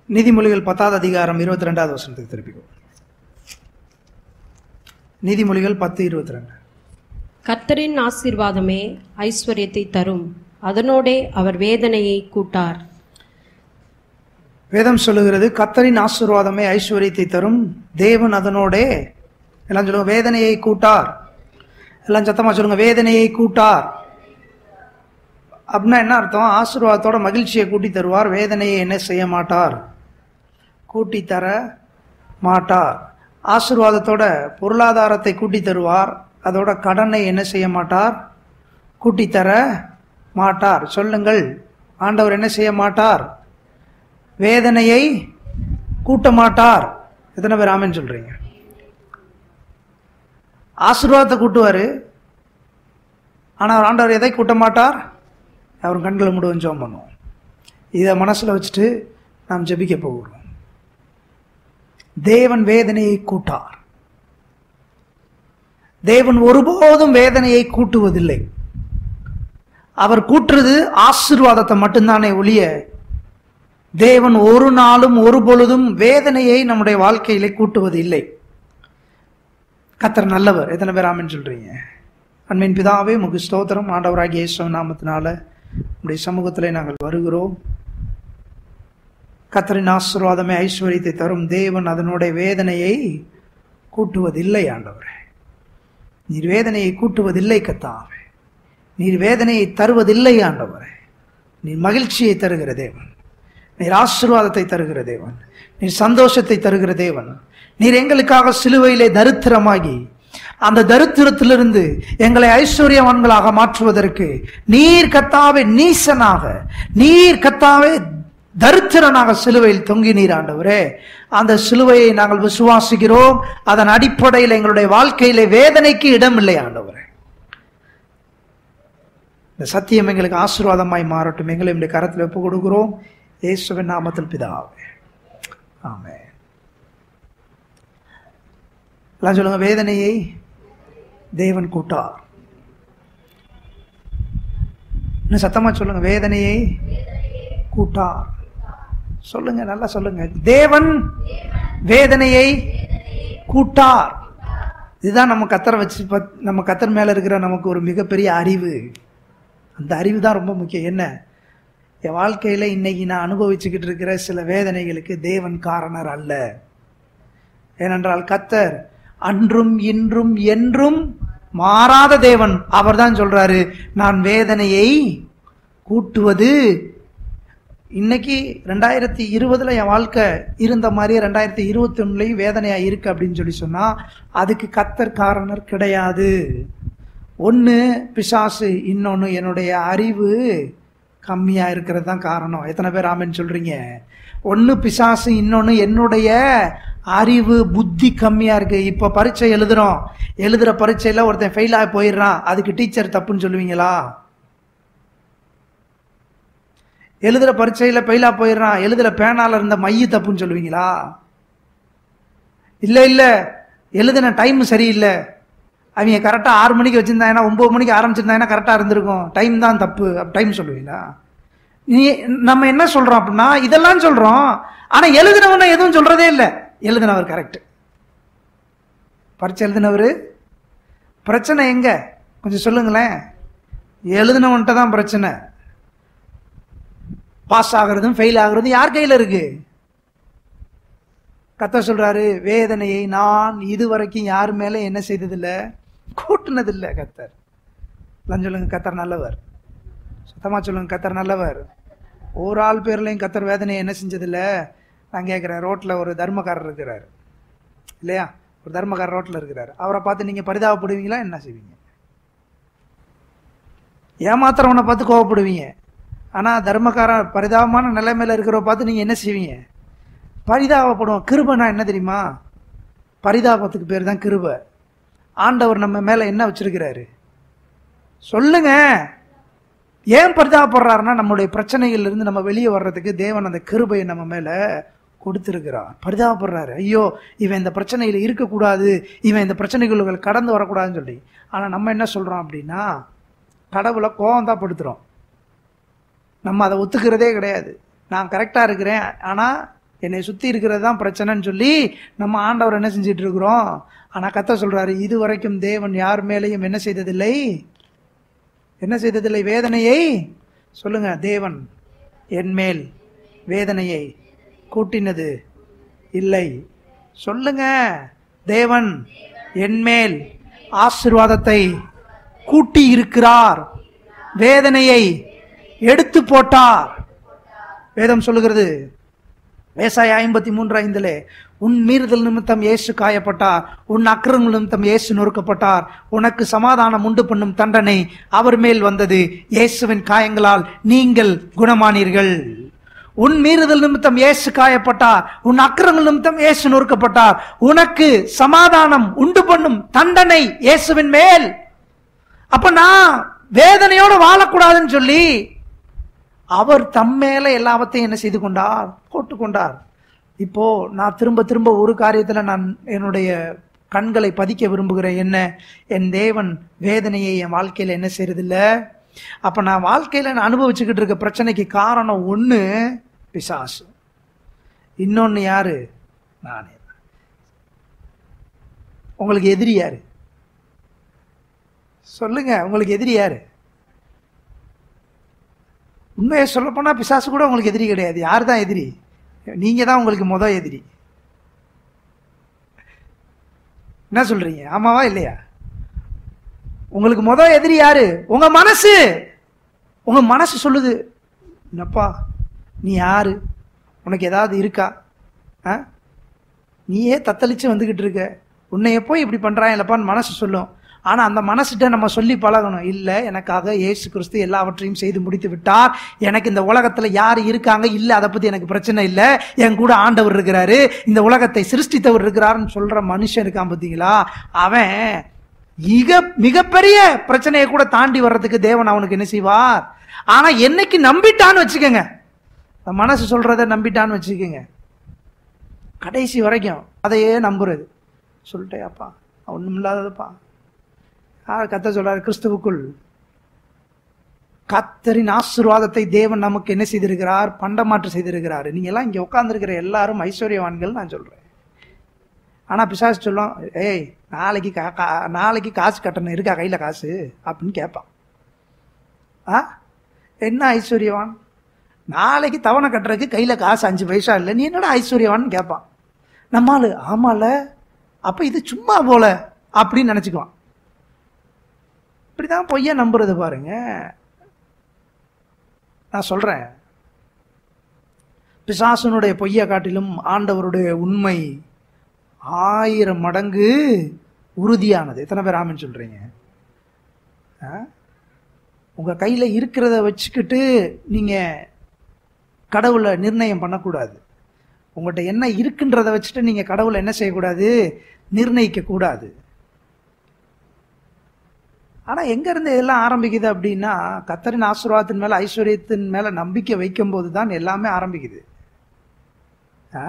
நீதிமொழிகள் பத்தாவது அதிகாரம் இருபத்தி ரெண்டாவது வசனத்துக்கு திருப்பிக்கோ நீதிமொழிகள் பத்து இருபத்தி ரெண்டு கர்த்தரின் ஆசீர்வாதமே ஐஸ்வர்யத்தை தரும் அதனோடே அவர் வேதனையை கூட்டார் வேதம் சொல்லுகிறது கத்தரின் ஆசீர்வாதமே ஐஸ்வர்யத்தை தரும் தேவன் அதனோடே எல்லாம் சொல்லுங்க வேதனையை கூட்டார் எல்லாம் சத்தமா சொல்லுங்க வேதனையை கூட்டார் அப்படின்னா என்ன அர்த்தம் ஆசீர்வாதத்தோட மகிழ்ச்சியை கூட்டி தருவார் வேதனையை என்ன செய்ய மாட்டார் கூட்டி தர மாட்டார் ஆசீர்வாதத்தோட பொருளாதாரத்தை கூட்டி தருவார் அதோட கடனை என்ன செய்ய மாட்டார் கூட்டி தர மாட்டார் சொல்லுங்கள் ஆண்டவர் என்ன செய்ய மாட்டார் வேதனையை கூட்ட மாட்டார் எத்தனை பேர் ஆமென்னு சொல்றீங்க ஆசீர்வாதத்தை கூட்டுவார் ஆனால் அவர் ஆண்டவர் எதை கூட்ட மாட்டார் அவர் கண்களை மூடுவோம் ஜெபம் பண்ணுவோம் இதை மனசில் வச்சுட்டு நாம் ஜெபிக்க போகிறோம் தேவன் வேதனையை கூட்டார் தேவன் ஒருபோதும் வேதனையை கூட்டுவதில்லை அவர் கூட்டுறது ஆசீர்வாதத்தை மட்டும்தானே ஒழிய தேவன் ஒரு நாளும் ஒரு பொழுதும் வேதனையை நம்முடைய வாழ்க்கையிலே கூட்டுவது இல்லை கத்தர் நல்லவர் எத்தனை பேர் ஆமென்னு சொல்றீங்க அன்பின் பிதாவே முகு ஸ்தோத்திரம் ஆண்டவராகிய இயேசு நாமத்தினால உடைய சமூகத்திலே நாங்கள் வருகிறோம் கத்தரின் ஆசீர்வாதமே ஐஸ்வர்யத்தை தரும் தேவன் அதனுடைய வேதனையை கூட்டுவதில்லை ஆண்டவரே நீர் வேதனையை கூட்டுவதில்லை கத்தாவே நீர் வேதனையை தருவதில்லை ஆண்டவரே நீர் மகிழ்ச்சியை தருகிற தேவன் நீர் ஆசீர்வாதத்தை தருகிற தேவன் நீர் சந்தோஷத்தை தருகிற தேவன் நீர் எங்களுக்காக சிலுவையிலே தரித்திரமாகி அந்த தரித்திரத்திலிருந்து எங்களை ஐஸ்வர்யவான்களாக மாற்றுவதற்கு நீர் கத்தாவே நீசனாக நீர் கத்தாவே தரித்திரனாக சிலுவையில் தொங்கினீர் ஆண்டவரே அந்த சிலுவையை நாங்கள் விசுவாசிக்கிறோம் அதன் அடிப்படையில் எங்களுடைய வாழ்க்கையிலே வேதனைக்கு இடமில்லை ஆண்டவரே இந்த சத்தியம் எங்களுக்கு ஆசீர்வாதமாய் மாறட்டும் எங்களை இந்த கரத்தில் ஒப்பு கொடுக்கிறோம் இயேசுவின் நாமத்தில் பிதாவே ஆமென் எல்லாம் சொல்லுங்க வேதனையை தேவன் கூட்டார் இன்னும் சத்தமா சொல்லுங்க வேதனையை கூட்டார் சொல்லுங்க நல்லா சொல்லுங்க தேவன் வேதனையை கூட்டார் இதுதான் நம்ம கத்தரை வச்சு பத்- நம்ம கத்தர் மேல இருக்கிற நமக்கு ஒரு மிகப்பெரிய அறிவு அந்த அறிவு தான் ரொம்ப முக்கியம் என்ன என் வாழ்க்கையில இன்னைக்கு நான் அனுபவிச்சுக்கிட்டு இருக்கிற சில வேதனைகளுக்கு தேவன் காரணர் அல்ல ஏனென்றால் கத்தர் அன்றும் இன்றும் என்றும் மாறாத தேவன் அவர்தான் சொல்றாரு நான் வேதனையை கூட்டுவது இன்னைக்கு ரெண்டாயிரத்தி இருபதுல என் வாழ்க்கை இருந்த மாதிரி ரெண்டாயிரத்தி இருபத்தி ஒண்ணுலயும் வேதனையா இருக்கு அப்படின்னு சொல்லி சொன்னா அதுக்கு கத்தர் காரணர் கிடையாது ஒன்று பிசாசு இன்னொன்று என்னுடைய அறிவு கம்மியாக இருக்கிறது தான் காரணம் எத்தனை பேர் ஆமென்னு சொல்கிறீங்க ஒன்று பிசாசு இன்னொன்று என்னுடைய அறிவு புத்தி கம்மியாக இருக்குது இப்போ பரீட்சை எழுதுறோம் எழுதுகிற பரீட்சையில் ஒருத்தன் ஃபெயில் ஆகி போயிடுறான் அதுக்கு டீச்சர் தப்புன்னு சொல்லுவீங்களா எழுதுகிற பரீட்சையில் ஃபெயிலாக போயிடுறான் எழுதுகிற பேனால இருந்த மைய தப்புன்னு சொல்லுவீங்களா இல்லை இல்லை எழுதின டைம் சரியில்லை அவங்க கரெக்டாக ஆறு மணிக்கு வச்சுருந்தாங்கன்னா ஒம்பது மணிக்கு ஆரம்பிச்சிருந்தாங்கன்னா கரெக்டாக இருந்திருக்கும் டைம் தான் தப்பு டைம் சொல்லுவீங்களா நீ நம்ம என்ன சொல்கிறோம் அப்படின்னா இதெல்லாம் சொல்கிறோம் ஆனால் எழுதினவன எதுவும் சொல்கிறதே இல்லை எழுதினவர் கரெக்ட் பரிச்சை எழுதினவர் பிரச்சனை எங்க கொஞ்சம் சொல்லுங்களேன் எழுதினவன்கிட்ட தான் பிரச்சனை பாஸ் ஆகுறதும் ஃபெயில் ஆகுறதும் யார் கையில் இருக்கு கத்த சொல்றாரு வேதனையை நான் இதுவரைக்கும் யார் மேல என்ன செய்ததில்லை கூட்டினதில்லை கத்தர் எல்லாம் சொல்லுங்க கத்தர் நல்லவர் சுத்தமா சொல்லுங்க கத்தர் நல்லவர் ஒரு ஆள் பேர்லையும் கத்தர் வேதனையை என்ன செஞ்சதில்லை நான் கேட்குறேன் ரோட்டில் ஒரு தர்மக்காரர் இருக்கிறார் இல்லையா ஒரு தர்மக்காரர் ரோட்டில் இருக்கிறார் அவரை பார்த்து நீங்கள் பரிதாபப்படுவீங்களா என்ன செய்வீங்க ஏமாத்துறவனை பார்த்து கோவப்படுவீங்க ஆனால் தர்மக்காரன் பரிதாபமான நிலைமையில் இருக்கிறவ பார்த்து நீங்கள் என்ன செய்வீங்க பரிதாபப்படுவோம் கிருபைனா என்ன தெரியுமா பரிதாபத்துக்கு பேர் தான் கிருபை ஆண்டவர் நம்ம மேலே என்ன வச்சிருக்கிறாரு சொல்லுங்க ஏன் பரிதாபப்படுறாருன்னா நம்மளுடைய பிரச்சனைகள்ல இருந்து நம்ம வெளியே வர்றதுக்கு தேவன் அந்த கிருபையை நம்ம மேலே கொடுத்துருக்கிறார் பரிதாபப்படுறாரு ஐயோ இவன் இந்த பிரச்சனையில் இருக்கக்கூடாது இவன் இந்த பிரச்சனைகளுக்கு கடந்து வரக்கூடாதுன்னு சொல்லி ஆனால் நம்ம என்ன சொல்கிறோம் அப்படின்னா கடவுளை கோவம் தான் படுத்துகிறோம் நம்ம அதை ஒத்துக்கிறதே கிடையாது நான் கரெக்டாக இருக்கிறேன் ஆனால் என்னை சுத்தி இருக்கிறது தான் பிரச்சனைன்னு சொல்லி நம்ம ஆண்டவர் என்ன செஞ்சிட்டு இருக்கிறோம் ஆனா கத்த சொல்றாரு இதுவரைக்கும் தேவன் யார் மேலேயும் என்ன செய்ததில்லை என்ன செய்ததில்லை வேதனையை சொல்லுங்க தேவன் என் மேல் வேதனையை கூட்டினது இல்லை சொல்லுங்க தேவன் என் மேல் ஆசீர்வாதத்தை கூட்டி இருக்கிறார் வேதனையை எடுத்து போட்டார் வேதம் சொல்லுகிறது வேசாய ஐம்பத்தி மூன்று ஐந்திலே உன் மீறுதல் நிமித்தம் இயேசு காயப்பட்டார் உன் அக்கிரமங்கள் நிமித்தம் இயேசு நொறுக்கப்பட்டார் உனக்கு சமாதானம் உண்டு பண்ணும் தண்டனை அவர் மேல் வந்தது இயேசுவின் காயங்களால் நீங்கள் குணமானீர்கள் உன் மீறுதல் நிமித்தம் இயேசு காயப்பட்டார் உன் அக்கிரமங்கள் நிமித்தம் இயேசு நொறுக்கப்பட்டார் உனக்கு சமாதானம் உண்டு பண்ணும் தண்டனை இயேசுவின் மேல் அப்ப நான் வேதனையோட வாழக்கூடாதுன்னு சொல்லி அவர் தம் மேல எல்லாவற்றையும் என்ன செய்து கொண்டார் போட்டு கொண்டார் இப்போ நான் திரும்ப திரும்ப ஒரு காரியத்துல நான் என்னுடைய கண்களை பதிக்க விரும்புகிறேன் என்ன என் தேவன் வேதனையை என் வாழ்க்கையில என்ன செய்யறதில்ல அப்ப நான் வாழ்க்கையில நான் அனுபவிச்சுக்கிட்டு இருக்க பிரச்சனைக்கு காரணம் ஒண்ணு பிசாசு இன்னொன்னு யாரு நானே தான். உங்களுக்கு எதிரி யாரு சொல்லுங்க உங்களுக்கு எதிரி யாரு உண்மையை சொல்ல போனா பிசாசு கூட உங்களுக்கு எதிரி கிடையாது யார் தான் எதிரி நீங்க தான் உங்களுக்கு முத எதிரி என்ன சொல்றீங்க ஆமாவா இல்லையா உங்களுக்கு முத எதிரி யாரு உங்க மனசு உங்க மனசு சொல்லுது என்னப்பா நீ யாரு உனக்கு ஏதாவது இருக்கா ஆ நீயே தத்தளிச்சு வந்துகிட்டு இருக்க உன்னை எப்போ இப்படி பண்றான் இல்லப்பான்னு மனசு சொல்லும் ஆனா அந்த மனசுகிட்ட நம்ம சொல்லி பழகணும் இல்ல எனக்காக இயேசு கிறிஸ்து எல்லாவற்றையும் செய்து முடித்து விட்டார் எனக்கு இந்த உலகத்துல யார் இருக்காங்க இல்ல அதை பத்தி எனக்கு பிரச்சனை இல்ல என் கூட ஆண்டவர் இருக்கிறாரு இந்த உலகத்தை சிருஷ்டித்தவர் இருக்கிறாருன்னு சொல்ற மனுஷன் இருக்கான் பாத்தீங்களா அவன் மிக மிகப்பெரிய பிரச்சனையை கூட தாண்டி வர்றதுக்கு தேவன் அவனுக்கு என்ன செய்வார் ஆனா என்னைக்கு நம்பிட்டான்னு வச்சுக்கோங்க அந்த மனசு சொல்றத நம்பிட்டான்னு வச்சுக்கோங்க கடைசி வரைக்கும் அதையே நம்புறது சொல்லிட்டே அப்பா ஒன்றும் இல்லாததுப்பா யார் கத்த சொல்றாரு கிறிஸ்துவுக்குள் கத்தரின் ஆசீர்வாதத்தை தேவன் நமக்கு என்ன செய்திருக்கிறார் பண்டமாற்று செய்திருக்கிறார் நீங்க எல்லாம் இங்க உட்கார்ந்திருக்கிற எல்லாரும் ஐஸ்வர்யவான்கள் நான் சொல்றேன் ஆனா பிசாசு சொல்லும் ஏய் நாளைக்கு கா- கா- நாளைக்கு காசு கட்டணும் இருக்கா கையில காசு அப்படின்னு கேட்பான் ஆ என்ன ஐஸ்வர்யவான் நாளைக்கு தவணை கட்டுறதுக்கு கையில காசு அஞ்சு பைசா இல்லை நீ என்னடா ஐஸ்வர்யவான்னு கேட்பான் நம்மாளு ஆமால அப்ப இது சும்மா போல அப்படின்னு நினைச்சுக்குவான் இப்படிதான் பொய்ய நம்புறது பாருங்க நான் சொல்றேன் பிசாசனுடைய பொய்ய காட்டிலும் ஆண்டவருடைய உண்மை ஆயிரம் மடங்கு உறுதியானது எத்தனை பேர் ஆமின்னு சொல்றீங்க ஆ? உங்க கையில இருக்கிறத வச்சுக்கிட்டு நீங்க கடவுளை நிர்ணயம் பண்ணக்கூடாது உங்கள்கிட்ட என்ன இருக்குன்றத வச்சுட்டு நீங்க கடவுளை என்ன செய்யக்கூடாது நிர்ணயிக்க கூடாது ஆனா எங்க இருந்து இதெல்லாம் ஆரம்பிக்குது அப்படின்னா கத்தரின் ஆசீர்வாதத்தின் மேல ஐஸ்வர்யத்தின் மேல நம்பிக்கை வைக்கும் போது தான் எல்லாமே ஆரம்பிக்குது ஆ?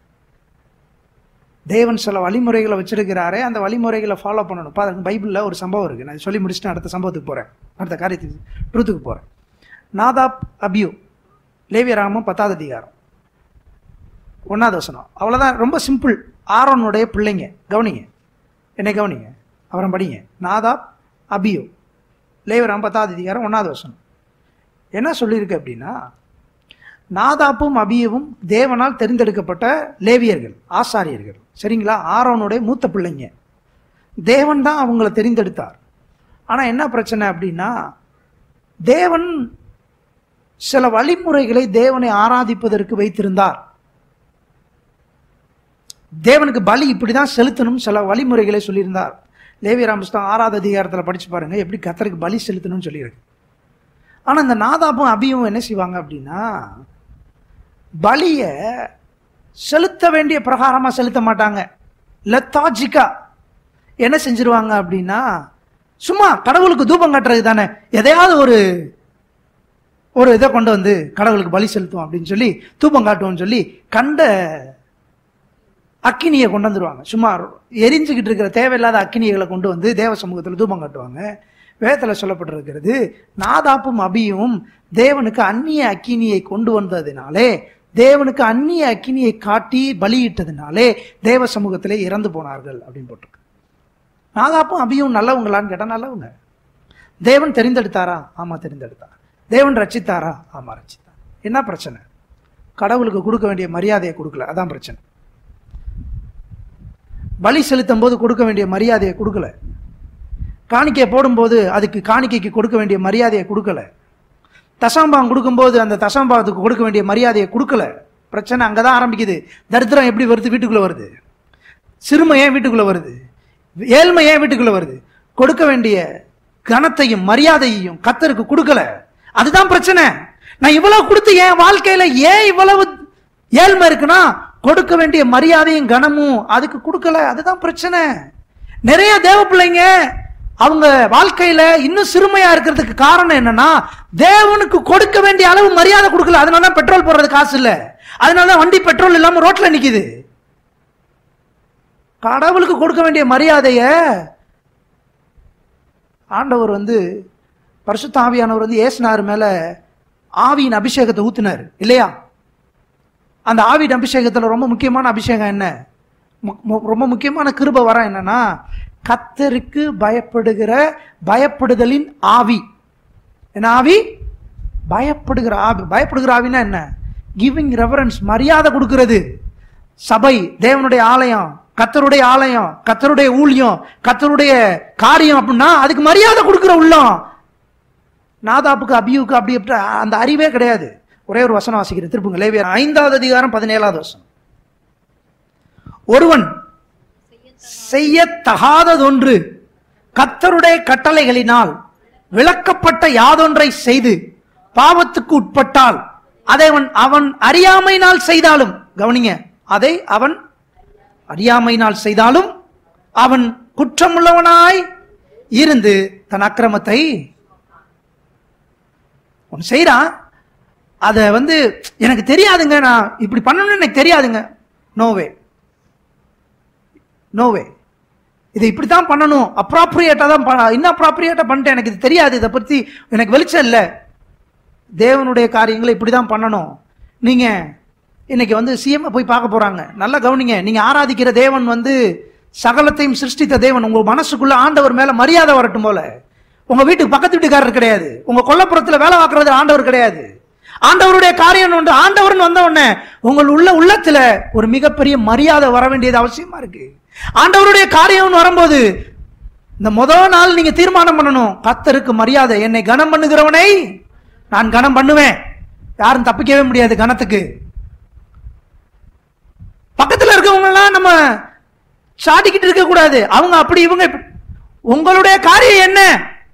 தேவன் சில வழிமுறைகளை வச்சிருக்கிறாரே அந்த வழிமுறைகளை ஃபாலோ பண்ணணும் பாருங்க பைபிளில் ஒரு சம்பவம் இருக்கு நான் சொல்லி முடிச்சுட்டு அடுத்த சம்பவத்துக்கு போறேன் அடுத்த காரியத்துக்கு ட்ரூத்துக்கு போறேன் நாதாப் அபியூ லேவியராமம் பத்தாவது அதிகாரம் ஒன்றாவது வசனம் அவ்வளோதான் ரொம்ப சிம்பிள் ஆரோனுடைய பிள்ளைங்க கவனிங்க என்னை கவனிங்க அவரம் படிங்க நாதாப் அபியோ லேவியராமம் பத்தாவது அதிகாரம் ஒன்றாவது வசனம் என்ன சொல்லியிருக்கு அப்படின்னா நாதாப்பும் அபியவும் தேவனால் தெரிந்தெடுக்கப்பட்ட லேவியர்கள் ஆசாரியர்கள் சரிங்களா ஆரோனுடைய மூத்த பிள்ளைங்க தேவன் தான் அவங்கள தெரிந்தெடுத்தார் ஆனா என்ன பிரச்சனை அப்படின்னா தேவன் சில வழிமுறைகளை தேவனை ஆராதிப்பதற்கு வைத்திருந்தார் தேவனுக்கு பலி இப்படிதான் செலுத்தணும் சில வழிமுறைகளை சொல்லியிருந்தார் லேவிய ராமஸ்தான் ஆறாவது அதிகாரத்தில் படிச்சு பாருங்க எப்படி கத்தருக்கு பலி செலுத்தணும்னு சொல்லியிருக்கு ஆனா இந்த நாதாப்பும் அபியும் என்ன செய்வாங்க அப்படின்னா பலிய செலுத்த வேண்டிய பிரகாரமா செலுத்த மாட்டாங்க லெத்தாஜிக்கா என்ன செஞ்சிருவாங்க அப்படின்னா சும்மா கடவுளுக்கு தூபம் காட்டுறது தானே எதையாவது ஒரு ஒரு இதை கொண்டு வந்து கடவுளுக்கு பலி செலுத்துவோம் அப்படின்னு சொல்லி தூபம் காட்டுவோம்னு சொல்லி கண்ட அக்கினியை கொண்டு வந்துருவாங்க சும்மா எரிஞ்சுக்கிட்டு இருக்கிற தேவையில்லாத அக்கினிகளை கொண்டு வந்து தேவ சமூகத்தில் தூபம் காட்டுவாங்க வேதத்தில் சொல்லப்பட்டிருக்கிறது நாதாப்பும் அபியும் தேவனுக்கு அந்நிய அக்கினியை கொண்டு வந்ததினாலே தேவனுக்கு அந்நிய அக்கினியை காட்டி பலியிட்டதுனாலே தேவ சமூகத்திலே இறந்து போனார்கள் அப்படின்னு போட்டிருக்கு நாகாப்பும் அபியும் நல்லவங்களான்னு கேட்டா நல்லவங்க தேவன் தெரிந்தெடுத்தாரா ஆமா தெரிந்தெடுத்தார் தேவன் ரட்சித்தாரா ஆமா ரட்சித்தார் என்ன பிரச்சனை கடவுளுக்கு கொடுக்க வேண்டிய மரியாதையை கொடுக்கல அதான் பிரச்சனை பலி செலுத்தும் போது கொடுக்க வேண்டிய மரியாதையை கொடுக்கல காணிக்கை போடும்போது அதுக்கு காணிக்கைக்கு கொடுக்க வேண்டிய மரியாதையை கொடுக்கல தசாம்பாகம் கொடுக்கும்போது அந்த தசாம்பாகத்துக்கு கொடுக்க வேண்டிய மரியாதையை கொடுக்கல பிரச்சனை அங்கே தான் ஆரம்பிக்குது தரித்திரம் எப்படி வருது வீட்டுக்குள்ளே வருது சிறுமை ஏன் வீட்டுக்குள்ளே வருது ஏழ்மை ஏன் வீட்டுக்குள்ளே வருது கொடுக்க வேண்டிய கனத்தையும் மரியாதையையும் கத்தருக்கு கொடுக்கல அதுதான் பிரச்சனை நான் இவ்வளவு கொடுத்து என் வாழ்க்கையில ஏன் இவ்வளவு ஏழ்மை இருக்குன்னா கொடுக்க வேண்டிய மரியாதையும் கனமும் அதுக்கு கொடுக்கல அதுதான் பிரச்சனை நிறைய தேவ பிள்ளைங்க அவங்க வாழ்க்கையில இன்னும் சிறுமையா இருக்கிறதுக்கு காரணம் என்னன்னா தேவனுக்கு கொடுக்க வேண்டிய அளவு மரியாதை கொடுக்கல அதனால தான் பெட்ரோல் போடுறது காசு இல்ல அதனால தான் வண்டி பெட்ரோல் இல்லாம ரோட்ல நிக்குது கடவுளுக்கு கொடுக்க வேண்டிய மரியாதைய ஆண்டவர் வந்து பரிசுத்த ஆவியானவர் வந்து ஏசுனார் மேல ஆவியின் அபிஷேகத்தை ஊத்துனார் இல்லையா அந்த ஆவியின் அபிஷேகத்துல ரொம்ப முக்கியமான அபிஷேகம் என்ன மு- மு- ரொம்ப முக்கியமான கிருப வரம் என்னன்னா கத்தருக்கு பயப்படுகிற பயப்படுதலின் ஆவி என்ன ஆவி பயப்படுகிற ஆவி பயப்படுகிற ஆவினா என்ன கிவிங் ரெவரன்ஸ் மரியாதை கொடுக்கிறது சபை தேவனுடைய ஆலயம் கத்தருடைய ஆலயம் கத்தருடைய ஊழியம் கத்தருடைய காரியம் அப்படின்னா அதுக்கு மரியாதை கொடுக்கிற உள்ளம் நாதாப்புக்கு அபியுக்கு அப்படி இப்படி அந்த அறிவே கிடையாது ஒரே ஒரு வசனம் வாசிக்கிறேன் திருப்புங்க லேவியர் ஐந்தாவது அதிகாரம் பதினேழாவது வசனம் ஒருவன் செய்யத்தகாததொன்று கத்தருடைய கட்டளைகளினால் விளக்கப்பட்ட யாதொன்றை செய்து பாவத்துக்கு உட்பட்டால் அதை அவன் அவன் அறியாமையினால் செய்தாலும் கவனிங்க அதை அவன் அறியாமையினால் செய்தாலும் அவன் குற்றமுள்ளவனாய் இருந்து தன் அக்கிரமத்தை ஒன்று செய்கிறான் அதை வந்து எனக்கு தெரியாதுங்க நான் இப்படி பண்ணணும்னு எனக்கு தெரியாதுங்க நோவே நோவே இதை இப்படி தான் பண்ணணும் அப்ராப்ரியேட்டாக தான் பண்ண இன்அப்ராப்ரியேட்டாக பண்ணிட்டேன் எனக்கு இது தெரியாது இதை பற்றி எனக்கு வெளிச்சம் இல்லை தேவனுடைய காரியங்களை இப்படி தான் பண்ணணும் நீங்கள் இன்னைக்கு வந்து சிஎம் போய் பார்க்க போகிறாங்க நல்லா கவனிங்க நீங்கள் ஆராதிக்கிற தேவன் வந்து சகலத்தையும் சிருஷ்டித்த தேவன் உங்கள் மனசுக்குள்ள ஆண்டவர் மேலே மரியாதை வரட்டும் போல உங்கள் வீட்டுக்கு பக்கத்து வீட்டுக்காரர் கிடையாது உங்கள் கொல்லப்புறத்தில் வேலை பார்க்கறது ஆண்டவர் கிடையாது ஆண்டவருடைய காரியம் ஒன்று ஆண்டவர்னு வந்த உடனே உங்கள் உள்ள உள்ளத்துல ஒரு மிகப்பெரிய மரியாதை வர வேண்டியது அவசியமா இருக்கு ஆண்டவருடைய காரியம்னு வரும்போது இந்த முதல் நாள் நீங்க தீர்மானம் பண்ணணும் கத்தருக்கு மரியாதை என்னை கனம் பண்ணுகிறவனை நான் கனம் பண்ணுவேன் யாரும் தப்பிக்கவே முடியாது கனத்துக்கு பக்கத்துல இருக்கவங்க எல்லாம் நம்ம சாட்டிக்கிட்டு இருக்க கூடாது அவங்க அப்படி இவங்க இப்படி. உங்களுடைய காரியம் என்ன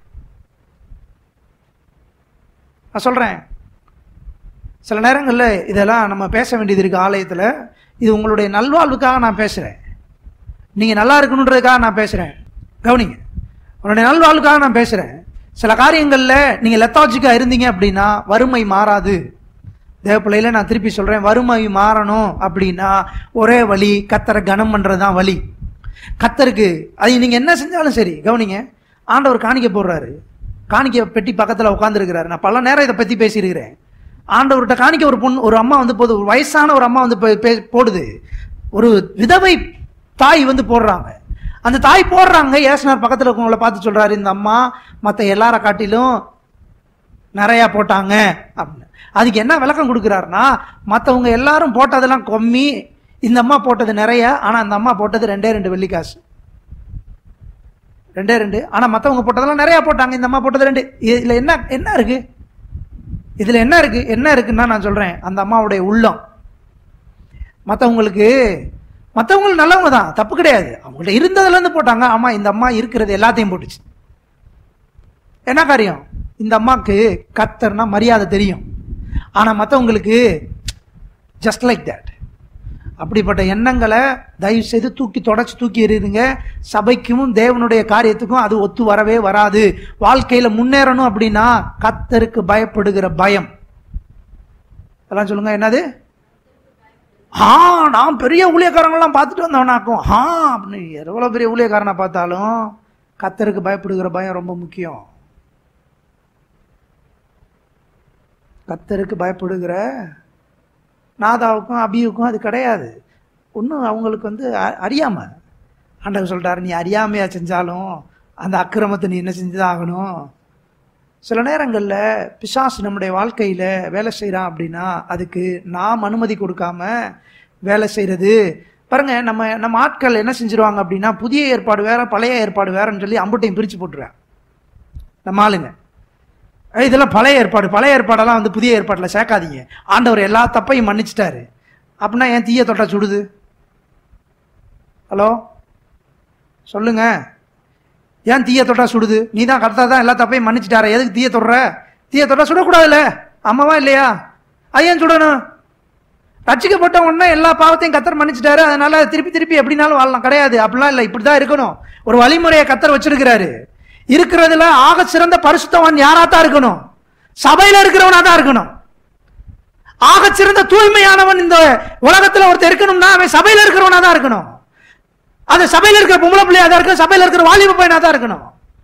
நான் சொல்றேன் சில நேரங்களில் இதெல்லாம் நம்ம பேச வேண்டியது இருக்கு ஆலயத்தில் இது உங்களுடைய நல்வாழ்வுக்காக நான் பேசுகிறேன் நீங்கள் நல்லா இருக்கணுன்றதுக்காக நான் பேசுகிறேன் கவனிங்க உன்னுடைய நல்வாழ்வுக்காக நான் பேசுகிறேன் சில காரியங்களில் நீங்கள் லெத்தாஜிக்காக இருந்தீங்க அப்படின்னா வறுமை மாறாது தேவப்பிள்ளையில நான் திருப்பி சொல்கிறேன் வறுமை மாறணும் அப்படின்னா ஒரே வழி கத்தரை கனம் பண்ணுறது தான் வழி கத்தருக்கு அது நீங்கள் என்ன செஞ்சாலும் சரி கவனிங்க ஆண்டவர் காணிக்க போடுறாரு காணிக்க பெட்டி பக்கத்தில் உட்காந்துருக்கிறாரு நான் பல நேரம் இதை பற்றி பேசியிருக்கிறேன் ஆண்டவர்கிட்ட காணிக்க ஒரு பொண்ணு ஒரு அம்மா வந்து போது ஒரு வயசான ஒரு அம்மா வந்து பே- பே- போடுது ஒரு விதவை தாய் வந்து போடுறாங்க அந்த தாய் போடுறாங்க ஏசனார் பக்கத்தில் இருக்கவங்கள பார்த்து சொல்றாரு இந்த அம்மா மற்ற எல்லார காட்டிலும் நிறையா போட்டாங்க அப்படின்னு அதுக்கு என்ன விளக்கம் கொடுக்குறாருன்னா மற்றவங்க எல்லாரும் போட்டதெல்லாம் கம்மி இந்த அம்மா போட்டது நிறைய ஆனால் அந்த அம்மா போட்டது ரெண்டே ரெண்டு வெள்ளிக்காசு ரெண்டே ரெண்டு ஆனால் மற்றவங்க போட்டதெல்லாம் நிறையா போட்டாங்க இந்த அம்மா போட்டது ரெண்டு இதில் என்ன என்ன இருக்கு இதில் என்ன இருக்கு என்ன இருக்குன்னா நான் சொல்கிறேன் அந்த அம்மாவுடைய உள்ளம் மற்றவங்களுக்கு மற்றவங்களுக்கு நல்லவங்க தான் தப்பு கிடையாது அவங்கள்ட்ட இருந்ததுலேருந்து போட்டாங்க ஆமாம் இந்த அம்மா இருக்கிறது எல்லாத்தையும் போட்டுச்சு என்ன காரியம் இந்த அம்மாவுக்கு கத்தர்னா மரியாதை தெரியும் ஆனால் மற்றவங்களுக்கு ஜஸ்ட் லைக் தட் அப்படிப்பட்ட எண்ணங்களை தயவு செய்து தூக்கி தொடச்சி தூக்கி எறியுதுங்க சபைக்கும் தேவனுடைய காரியத்துக்கும் அது ஒத்து வரவே வராது வாழ்க்கையில முன்னேறணும் அப்படின்னா கத்தருக்கு பயப்படுகிற பயம் எல்லாம் சொல்லுங்க என்னது ஆ நான் பெரிய ஊழியக்காரங்களாம் பார்த்துட்டு வந்தவனாக்கும் ஆ அப்படின்னு எவ்வளோ பெரிய ஊழியக்காரனை பார்த்தாலும் கத்தருக்கு பயப்படுகிற பயம் ரொம்ப முக்கியம் கத்தருக்கு பயப்படுகிற நாதாவுக்கும் அபியுக்கும் அது கிடையாது ஒன்றும் அவங்களுக்கு வந்து அ- அறியாம ஆண்டவர் சொல்றாரு நீ அறியாமையா செஞ்சாலும் அந்த அக்கிரமத்தை நீ என்ன செஞ்சுதான் ஆகணும் சில நேரங்களில் பிசாசு நம்முடைய வாழ்க்கையில் வேலை செய்கிறான் அப்படின்னா அதுக்கு நாம் அனுமதி கொடுக்காம வேலை செய்கிறது பாருங்க நம்ம நம்ம ஆட்கள் என்ன செஞ்சிருவாங்க அப்படின்னா புதிய ஏற்பாடு வேற பழைய ஏற்பாடு வேறன்னு சொல்லி அம்புட்டையும் பிரித்து போட்டுருவேன் நம்ம ஆளுங்க ஏய், இதெல்லாம் பழைய ஏற்பாடு பழைய ஏற்பாடெல்லாம் வந்து புதிய ஏற்பாட்டில் சேர்க்காதீங்க ஆண்டவர் எல்லா தப்பையும் மன்னிச்சிட்டாரு அப்படின்னா ஏன் தீய தொட்டா சுடுது ஹலோ சொல்லுங்க ஏன் தீய தொட்டா சுடுது நீ தான் கரெக்டாக தான் எல்லா தப்பையும் மன்னிச்சிட்டார எதுக்கு தீய தொடுற தீய தொட்டா சுடக்கூடாதுல்ல அம்மாவா இல்லையா அது ஏன் சுடணும் ரட்சிக்கப்பட்ட உடனே எல்லா பாவத்தையும் கத்தர் மன்னிச்சிட்டாரு அதனால திருப்பி திருப்பி எப்படினாலும் வாழலாம் கிடையாது அப்படிலாம் இல்லை இப்படி தான் இருக்கணும் ஒரு வழிமுறையை கத்தர் வச்சிருக்கிறாரு இருக்கிறதுல ஆக சிறந்த பரிசுத்தவான் யாரா தான் இருக்கணும் சபையில இருக்கிறவனா தான் இருக்கணும் ஆக சிறந்த தூய்மையானவன் இந்த உலகத்துல ஒருத்தர் இருக்கணும்னா அவன் சபையில இருக்கிறவனா தான் இருக்கணும் அது சபையில இருக்கிற பொம்பளை பிள்ளையா தான் இருக்கணும் சபையில இருக்கிற வாலிப பையனா தான் இருக்கணும்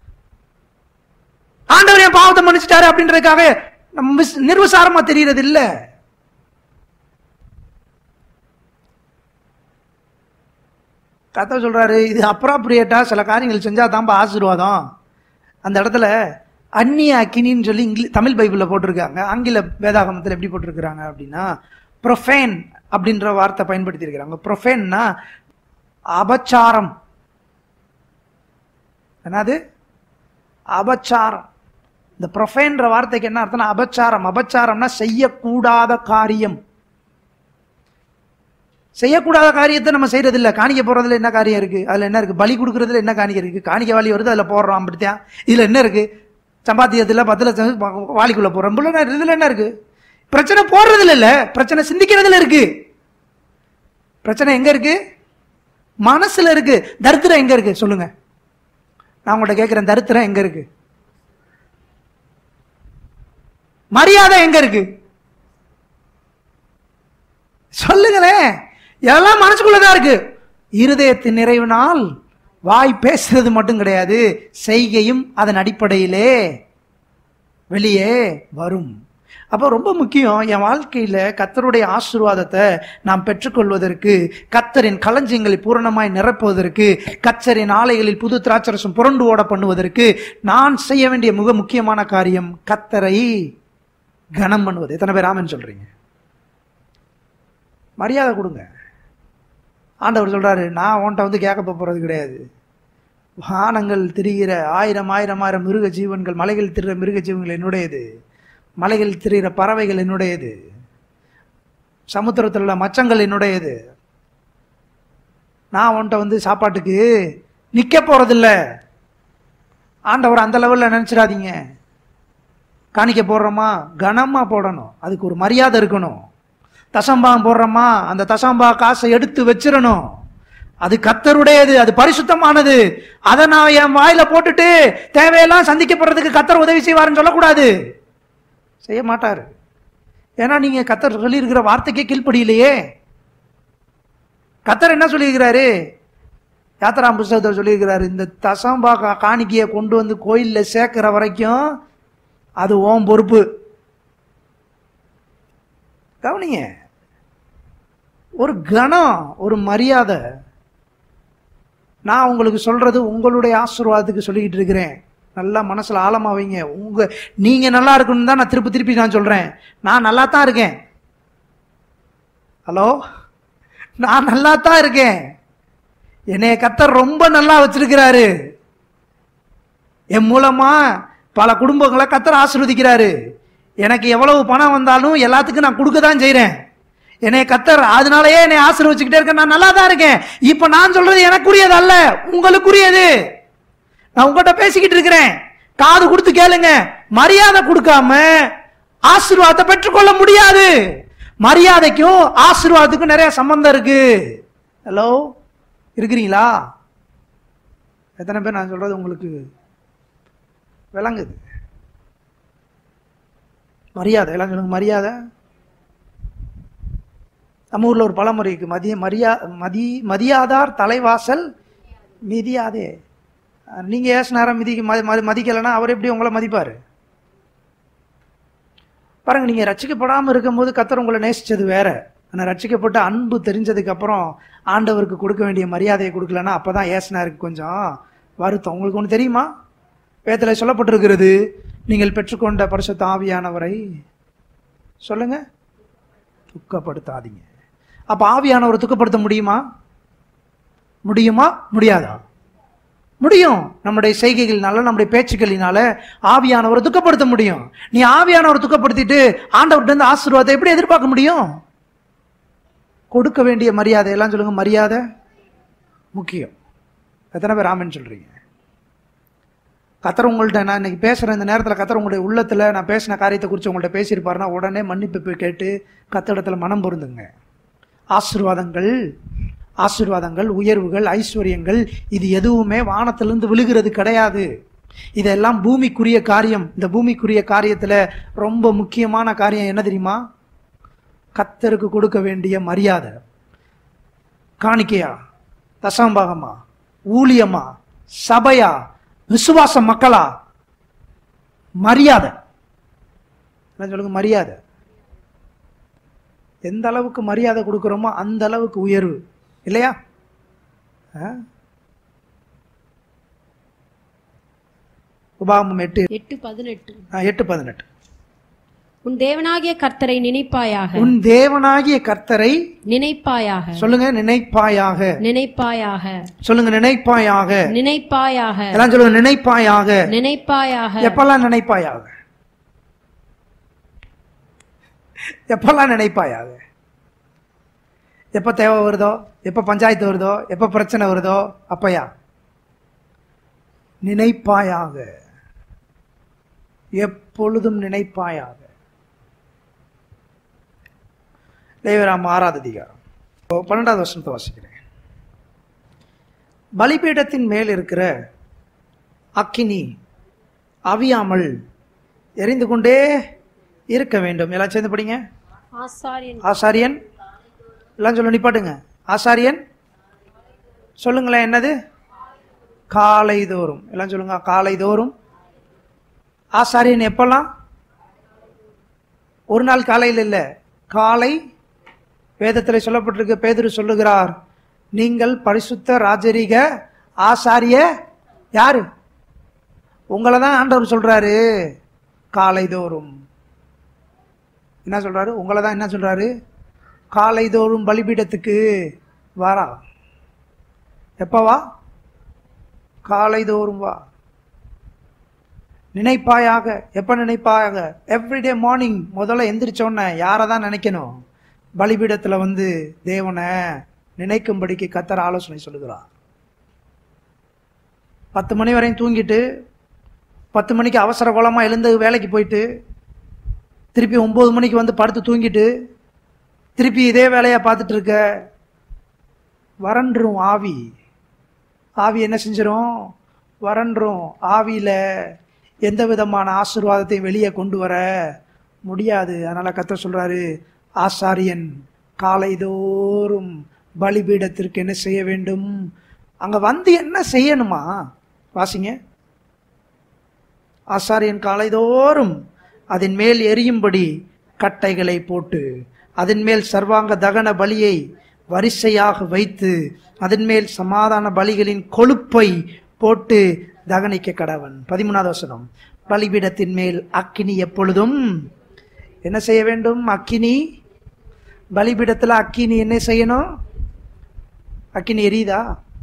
ஆண்டவர் என் பாவத்தை மன்னிச்சிட்டாரு அப்படின்றதுக்காக நம்ம மிஸ்- நிர்விசாரமா தெரியறது இல்ல கத்த சொல்றாரு இது அப்ராப்ரியேட்டா சில காரியங்கள் செஞ்சா தான்ப்பா ஆசீர்வாதம் அந்த இடத்துல அந்நிய அக்கினின்னு சொல்லி இங்கிலீஷ் தமிழ் பைபிளில் போட்டிருக்காங்க ஆங்கில வேதாகமத்தில் எப்படி போட்டிருக்கிறாங்க அப்படின்னா ப்ரொஃபேன் அப்படின்ற வார்த்தை பயன்படுத்தி இருக்கிறாங்க ப்ரொஃபேன்னா அபச்சாரம் என்னது அபச்சாரம் இந்த ப்ரொஃபேன்ற வார்த்தைக்கு என்ன அர்த்தம்னா அபச்சாரம் அபச்சாரம்னா செய்யக்கூடாத காரியம் செய்யக்கூடாத காரியத்தை நம்ம செய்யறது இல்ல காணிக்க போறதுல என்ன காரியம் இருக்கு அதுல என்ன இருக்கு பலி கொடுக்கறதுல என்ன காணிக்கை இருக்கு காணிக்க வாலி வருது அதுல போடுறோம் அப்படித்தான் இதுல என்ன இருக்கு சம்பாத்தியத்துல பத்து லட்சம் வா- வாளிக்குள்ள போடுறோம் புள்ள என்ன- இதுல என்ன இருக்கு பிரச்சனை போடுறதுல இல்ல பிரச்சனை சிந்திக்கிறதுல இருக்கு பிரச்சனை எங்க இருக்கு மனசுல இருக்கு தரித்திரம் எங்க இருக்கு சொல்லுங்க நான் உங்கள்ட்ட கேட்கிறேன் தரித்திரம் எங்க இருக்கு மரியாதை எங்க இருக்கு சொல்லுங்களேன் எல்லாம் மனசுக்குள்ளதான் இருக்கு இருதயத்தின் நிறைவினால் வாய் பேசுறது மட்டும் கிடையாது செய்கையும் அதன் அடிப்படையிலே வெளியே வரும் அப்போ ரொம்ப முக்கியம் என் வாழ்க்கையில கத்தருடைய ஆசீர்வாதத்தை நாம் பெற்றுக்கொள்வதற்கு கத்தரின் களஞ்சியங்களை பூரணமாய் நிரப்புவதற்கு கத்தரின் ஆலைகளில் புது திராட்சரசம் புரண்டு ஓட பண்ணுவதற்கு நான் செய்ய வேண்டிய மிக முக்கியமான காரியம் கத்தரை கனம் பண்ணுவது எத்தனை பேர் ஆமென்னு சொல்றீங்க மரியாதை கொடுங்க ஆண்டவர் சொல்றாரு நான் உன்கிட்ட வந்து கேட்க போறது கிடையாது வானங்கள் திரிகிற ஆயிரம் ஆயிரம் ஆயிரம் மிருக ஜீவன்கள் மலைகள் திரிகிற மிருக ஜீவன்கள் என்னுடையது மலைகள் திரிகிற பறவைகள் என்னுடையது சமுத்திரத்தில் உள்ள மச்சங்கள் என்னுடையது நான் உன்கிட்ட வந்து சாப்பாட்டுக்கு நிக்க போறதில்ல ஆண்டவர் அந்த லெவல்ல நினைச்சிடாதீங்க காணிக்க போடுறோமா கனமா போடணும் அதுக்கு ஒரு மரியாதை இருக்கணும் தசம்பாகம் போடுறோமா அந்த தசம்பா காசை எடுத்து வச்சிடணும் அது கத்தருடையது அது பரிசுத்தமானது அதை நான் என் வாயில போட்டுட்டு தேவையெல்லாம் சந்திக்கப்படுறதுக்கு கத்தர் உதவி செய்வாருன்னு சொல்லக்கூடாது செய்ய மாட்டாரு ஏன்னா நீங்க கத்தர் சொல்லியிருக்கிற வார்த்தைக்கே கீழ்ப்படியிலையே கத்தர் என்ன சொல்லியிருக்கிறாரு யாத்திராம் புஸ்தகத்தில் சொல்லியிருக்கிறாரு இந்த தசம்பா கா- காணிக்கையை கொண்டு வந்து கோயிலில் சேர்க்கிற வரைக்கும் அது ஓம் பொறுப்பு கவனிங்க ஒரு கணம் ஒரு மரியாதை நான் உங்களுக்கு சொல்றது உங்களுடைய ஆசீர்வாதத்துக்கு சொல்லிக்கிட்டு இருக்கிறேன் நல்லா மனசுல ஆழமா வைங்க உங்க நீங்க நல்லா இருக்கணும் தான் நான் திருப்பி திருப்பி நான் சொல்றேன் நான் நல்லா தான் இருக்கேன் ஹலோ நான் நல்லா தான் இருக்கேன் என்னைய கத்தர் ரொம்ப நல்லா வச்சிருக்கிறாரு என் மூலமா பல குடும்பங்களை கத்தர் ஆசீர்வதிக்கிறாரு எனக்கு எவ்வளவு பணம் வந்தாலும் எல்லாத்துக்கும் நான் கொடுக்க தான் செய்றேன் என்னை கத்தர் அதனாலயே என்னை ஆசீர்வச்சுக்கிட்டே இருக்க நான் நல்லா தான் இருக்கேன் இப்ப நான் சொல்றது எனக்குரியது அல்ல உங்களுக்குரியது நான் உங்ககிட்ட பேசிக்கிட்டு இருக்கிறேன் காது கொடுத்து கேளுங்க மரியாதை கொடுக்காம ஆசீர்வாதத்தை பெற்றுக்கொள்ள முடியாது மரியாதைக்கும் ஆசீர்வாதத்துக்கும் நிறைய சம்பந்தம் இருக்கு ஹலோ இருக்கிறீங்களா எத்தனை பேர் நான் சொல்றது உங்களுக்கு விளங்குது மரியாதை எல்லாம் சொல்லுங்க மரியாதை நம்ம ஊர்ல ஒரு பழமொழி இருக்கு மதிய மரியா மதி மதியாதார் தலைவாசல் மிதியாதே அஹ் நீங்க ஏசு நேரம் மிதிக்க மதி- மதி- மதிக்கலைன்னா அவர் எப்படி உங்களை மதிப்பாரு பாருங்க நீங்க ரட்சிக்கப்படாம இருக்கும்போது கத்தர் உங்களை நேசிச்சது வேற ஆனால் ரட்சிக்கப்பட்ட அன்பு தெரிஞ்சதுக்கு அப்புறம் ஆண்டவருக்கு கொடுக்க வேண்டிய மரியாதையை கொடுக்கலன்னா அப்பதான் ஏசனாருக்கு கொஞ்சம் வருத்தம் உங்களுக்கு ஒன்று தெரியுமா வேதத்தில் சொல்லப்பட்டிருக்கிறது நீங்கள் பெற்றுக்கொண்ட பரிசுத்த ஆவியானவரை சொல்லுங்க துக்கப்படுத்தாதீங்க அப்ப ஆவியானவரை துக்கப்படுத்த முடியுமா முடியுமா முடியாதா முடியும் நம்முடைய செய்கைகளினால நம்முடைய பேச்சுக்களினால ஆவியானவரை துக்கப்படுத்த முடியும் நீ ஆவியானவரை துக்கப்படுத்திட்டு ஆண்டவர்கிட்ட இருந்து ஆசீர்வாதத்தை எப்படி எதிர்பார்க்க முடியும் கொடுக்க வேண்டிய மரியாதை எல்லாம் சொல்லுங்க மரியாதை முக்கியம் எத்தனை பேர் ஆமென்னு சொல்றீங்க கத்தர் உங்கள்ட்ட நான் இன்னைக்கு பேசுகிற இந்த நேரத்தில் கத்தர் உங்களுடைய உள்ளத்தில் நான் பேசின காரியத்தை குறித்து உங்கள்ட்ட பேசியிருப்பாருன்னா உடனே மன்னிப்பு போய் கேட்டு கத்தரிடத்துல மனம் பொருந்துங்க ஆசீர்வாதங்கள் ஆசீர்வாதங்கள் உயர்வுகள் ஐஸ்வர்யங்கள் இது எதுவுமே வானத்திலிருந்து விழுகிறது கிடையாது இதெல்லாம் பூமிக்குரிய காரியம் இந்த பூமிக்குரிய காரியத்தில் ரொம்ப முக்கியமான காரியம் என்ன தெரியுமா கத்தருக்கு கொடுக்க வேண்டிய மரியாதை காணிக்கையா தசம்பாகமா ஊழியமா சபையா விசுவாச மக்களா மரியாதை என்ன சொல்லுங்க மரியாதை எந்த அளவுக்கு மரியாதை கொடுக்குறோமோ அந்த அளவுக்கு உயர்வு இல்லையா ஆ? உபாகமம் எட்டு எட்டு பதினெட்டு ஆ, எட்டு பதினெட்டு உன் தேவனாகிய கர்த்தரை நினைப்பாயாக உன் தேவனாகிய கர்த்தரை நினைப்பாயாக சொல்லுங்க நினைப்பாயாக நினைப்பாயாக சொல்லுங்க நினைப்பாயாக நினைப்பாயாக எல்லாம் சொல்லுங்க நினைப்பாயாக நினைப்பாயாக எப்பெல்லாம் நினைப்பாயாக எப்பெல்லாம் நினைப்பாயாக எப்ப தேவை வருதோ எப்ப பஞ்சாயத்து வருதோ எப்ப பிரச்சனை வருதோ அப்பயா நினைப்பாயாக எப்பொழுதும் நினைப்பாயாக தேவராம் ஆறாவது அதிகாரம் இப்போ பன்னெண்டாவது வருஷத்தை வாசிக்கிறேன் பலிபீடத்தின் மேல் இருக்கிற அக்கினி அவியாமல் எரிந்து கொண்டே இருக்க வேண்டும் எல்லாம் சேர்ந்து படிங்க ஆசாரியன் ஆசாரியன் எல்லாம் சொல்ல நிப்பாட்டுங்க ஆசாரியன் சொல்லுங்களேன் என்னது காலை தோறும் எல்லாம் சொல்லுங்க காலை தோறும் ஆசாரியன் எப்பெல்லாம் ஒரு நாள் காலையில் இல்லை காலை வேதத்தில் சொல்லப்பட்டிருக்கு பேதுரு சொல்லுகிறார் நீங்கள் பரிசுத்த ராஜரீக ஆசாரிய யாரு உங்களை தான் ஆண்டவர் சொல்றாரு காலை தோறும் என்ன சொல்றாரு உங்களை தான் என்ன சொல்றாரு காலை தோறும் பலிபீடத்துக்கு வாரா எப்ப வா காலை தோறும் வா நினைப்பாயாக எப்ப நினைப்பாயாக எவ்ரிடே மார்னிங் முதல்ல எந்திரிச்சோன்ன யாரை தான் நினைக்கணும் பலிபீடத்துல வந்து தேவனை நினைக்கும்படிக்கு கத்தர் ஆலோசனை சொல்லுகிறார் பத்து மணி வரையும் தூங்கிட்டு பத்து மணிக்கு அவசர கோலமா எழுந்து வேலைக்கு போயிட்டு திருப்பி ஒன்பது மணிக்கு வந்து படுத்து தூங்கிட்டு திருப்பி இதே வேலையை பார்த்துட்டு இருக்க வறண்டுரும் ஆவி ஆவி என்ன செஞ்சிரும் வறண்டுரும் ஆவியில எந்த விதமான ஆசீர்வாதத்தையும் வெளியே கொண்டு வர முடியாது அதனால கத்த சொல்றாரு ஆசாரியன் காலைதோறும் பலிபீடத்திற்கு என்ன செய்ய வேண்டும் அங்க வந்து என்ன செய்யணுமா வாசிங்க ஆசாரியன் காலைதோறும் அதன் மேல் எரியும்படி கட்டைகளை போட்டு அதன் மேல் சர்வாங்க தகன பலியை வரிசையாக வைத்து அதன் மேல் சமாதான பலிகளின் கொழுப்பை போட்டு தகனிக்க கடவன் பதிமூணாவது வசனம் பலிபீடத்தின் மேல் அக்கினி எப்பொழுதும் என்ன செய்ய வேண்டும் அக்கினி பலிபீடத்தில் அக்கினி என்ன செய்யணும் அக்கினி எரியுதா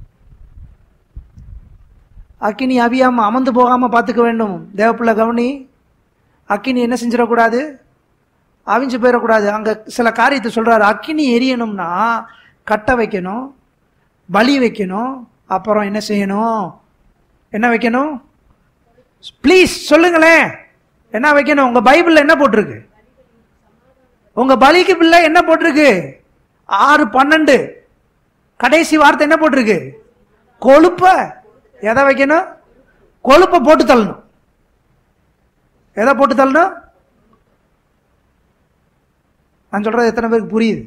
அக்கினி அவியாம அமர்ந்து போகாம பார்த்துக்க வேண்டும் தேவப்பிள்ளை கவனி அக்கினி என்ன செஞ்சிடக்கூடாது அவிஞ்சு போயிடக்கூடாது அங்க சில காரியத்தை சொல்றாரு அக்கினி எரியணும்னா கட்டை வைக்கணும் பலி வைக்கணும் அப்புறம் என்ன செய்யணும் என்ன வைக்கணும் ப்ளீஸ் சொல்லுங்களேன் என்ன வைக்கணும் உங்க பைபிள்ல என்ன போட்டிருக்கு உங்க பலிக்கு பிள்ளை என்ன போட்டிருக்கு ஆறு பன்னெண்டு கடைசி வார்த்தை என்ன போட்டிருக்கு கொழுப்ப எதை வைக்கணும் கொழுப்பை போட்டு தள்ளணும் எதை போட்டு தள்ளணும் நான் சொல்றது எத்தனை பேருக்கு புரியுது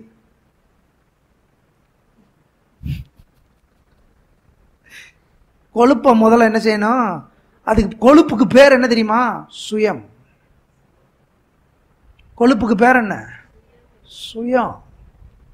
கொழுப்பை முதல்ல என்ன செய்யணும் அதுக்கு கொழுப்புக்கு பேர் என்ன தெரியுமா சுயம் கொழுப்புக்கு பேர் என்ன சுயம்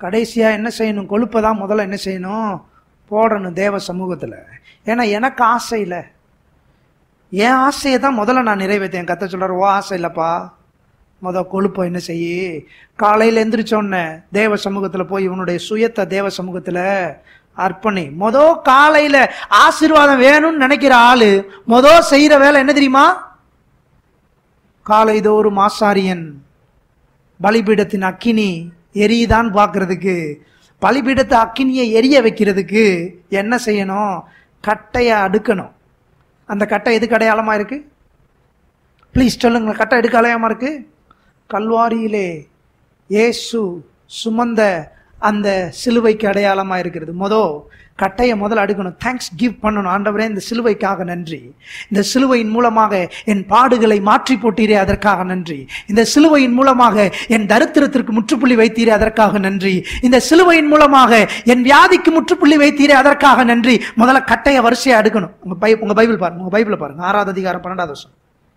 கடைசியா என்ன செய்யணும் கொழுப்பை தான் முதல்ல என்ன செய்யணும் போடணும் தேவ சமூகத்துல ஏன்னா எனக்கு ஆசை இல்லை என் ஆசையை தான் முதல்ல நான் நிறைவேற்றேன் கத்த சொல்றாரு ஓ ஆசை இல்லப்பா முத கொழுப்பை என்ன செய்யி காலையில எந்திரிச்ச உடனே தேவ சமூகத்துல போய் உன்னுடைய சுயத்தை தேவ சமூகத்துல அர்ப்பணி மொத காலையில ஆசீர்வாதம் வேணும்னு நினைக்கிற ஆளு மொத செய்யற வேலை என்ன தெரியுமா காலைதோறும் ஆசாரியன் பலிபீடத்தின் அக்கினி எரியுதான் பார்க்கறதுக்கு பலிபீடத்தை அக்கினியை எரிய வைக்கிறதுக்கு என்ன செய்யணும் கட்டையை அடுக்கணும் அந்த கட்டை எதுக்கு அடையாளமா இருக்கு ப்ளீஸ் சொல்லுங்க கட்டை எதுக்கு அடையாளமா இருக்கு கல்வாரியிலே இயேசு சுமந்த அந்த சிலுவைக்கு அடையாளமா இருக்கிறது மொதோ கட்டையை முதல்ல அடுக்கணும் தேங்க்ஸ் கிவ் பண்ணணும் ஆண்டவரே இந்த சிலுவைக்காக நன்றி இந்த சிலுவையின் மூலமாக என் பாடுகளை மாற்றி போட்டீரே அதற்காக நன்றி இந்த சிலுவையின் மூலமாக என் தரித்திரத்திற்கு முற்றுப்புள்ளி வைத்தீரே அதற்காக நன்றி இந்த சிலுவையின் மூலமாக என் வியாதிக்கு முற்றுப்புள்ளி வைத்தீரே அதற்காக நன்றி முதல்ல கட்டையை வரிசையா அடுக்கணும் உங்க பை உங்க பைபிள் பாருங்க உங்க பைபிளை பாருங்க ஆறாவது அதிகாரம் பன்னெண்டாவது வருஷம்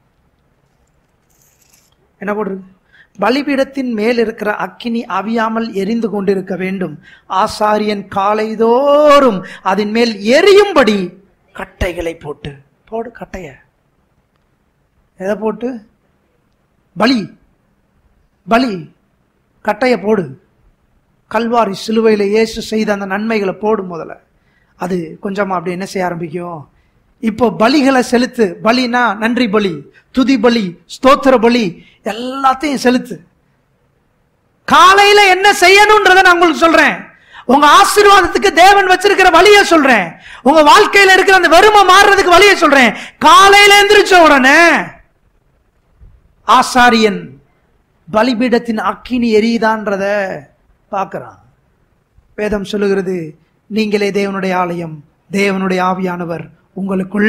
என்ன போடுறது பலிபீடத்தின் மேல் இருக்கிற அக்கினி அவியாமல் எரிந்து கொண்டிருக்க வேண்டும் ஆசாரியன் காலைதோறும் அதன் மேல் எரியும்படி கட்டைகளை போட்டு போடு கட்டைய எதை போட்டு பலி பலி கட்டைய போடு கல்வாரி சிலுவையில் இயேசு செய்த அந்த நன்மைகளை போடு முதல்ல அது கொஞ்சமா அப்படி என்ன செய்ய ஆரம்பிக்கும் இப்போ பலிகளை செலுத்து பலினா நன்றி பலி துதி பலி ஸ்தோத்திர பலி எல்லாத்தையும் செலுத்து காலையில என்ன செய்யணும்ன்றத நான் உங்களுக்கு சொல்றேன் உங்க ஆசீர்வாதத்துக்கு தேவன் வச்சிருக்கிற வழியை சொல்றேன் உங்க வாழ்க்கையில இருக்கிற அந்த வறுமை மாறுறதுக்கு வழியை சொல்றேன் காலையில எந்திரிச்ச உடனே ஆசாரியன் பலிபீடத்தின் அக்கினி எரியுதான்றத பார்க்கறான் வேதம் சொல்லுகிறது நீங்களே தேவனுடைய ஆலயம் தேவனுடைய ஆவியானவர் உங்களுக்குள்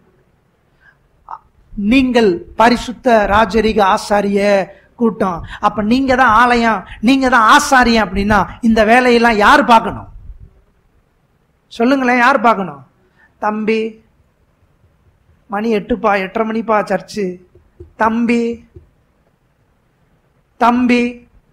நீங்கள் பரிசுத்த ராஜரிக ஆசாரிய கூட்டம் அப்ப நீங்க தான் ஆலயம் நீங்க தான் ஆசாரியம் அப்படின்னா இந்த வேலையெல்லாம் யார் பார்க்கணும் சொல்லுங்களேன் யார் பார்க்கணும் தம்பி மணி எட்டுப்பா எட்டரை மணிப்பா சர்ச்சு தம்பி தம்பி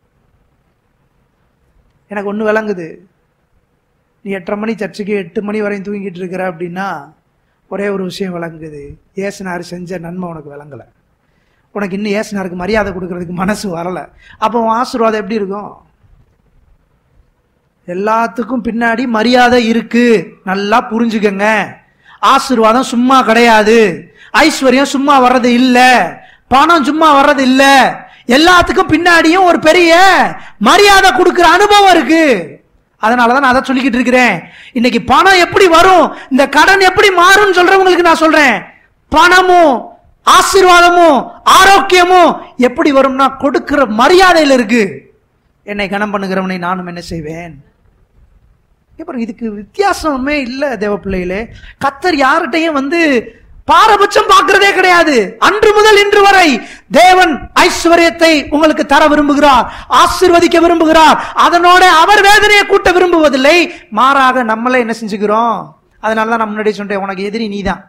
எனக்கு ஒன்று விளங்குது நீ எட்டரை மணி சர்ச்சுக்கு எட்டு மணி வரையும் தூங்கிட்டு இருக்கிற அப்படின்னா ஒரே ஒரு விஷயம் விளங்குது ஏசுனார் செஞ்ச நன்மை உனக்கு விளங்கலை உனக்கு இன்னும் ஏசுனாருக்கு மரியாதை கொடுக்கறதுக்கு மனசு வரலை அப்போ உன் ஆசீர்வாதம் எப்படி இருக்கும் எல்லாத்துக்கும் பின்னாடி மரியாதை இருக்கு நல்லா புரிஞ்சுக்கங்க ஆசீர்வாதம் சும்மா கிடையாது ஐஸ்வர்யம் சும்மா வர்றது இல்ல பணம் சும்மா வர்றது இல்ல எல்லாத்துக்கும் பின்னாடியும் ஒரு பெரிய மரியாதை கொடுக்கிற அனுபவம் இருக்கு அதனாலதான் நான் அதை சொல்லிக்கிட்டு இருக்கிறேன் இன்னைக்கு பணம் எப்படி வரும் இந்த கடன் எப்படி மாறும்னு சொல்றவங்களுக்கு நான் சொல்றேன் பணமும் ஆசீர்வாதமும் ஆரோக்கியமும் எப்படி வரும்னா கொடுக்கிற மரியாதையில் இருக்கு என்னை கனம் பண்ணுகிறவனை நானும் என்ன செய்வேன் அப்புறம் இதுக்கு வித்தியாசமே இல்லை தேவ பிள்ளைகளே கத்தர் யார்கிட்டையும் வந்து பாரபட்சம் பார்க்கிறதே கிடையாது அன்று முதல் இன்று வரை தேவன் ஐஸ்வர்யத்தை உங்களுக்கு தர விரும்புகிறார் ஆசிர்வதிக்க விரும்புகிறார் அதனோட அவர் வேதனையை கூட்ட விரும்புவதில்லை மாறாக நம்மளே என்ன செஞ்சுக்கிறோம் அதனால தான் நான் முன்னாடி சொல்றேன் உனக்கு எதிரி நீதான்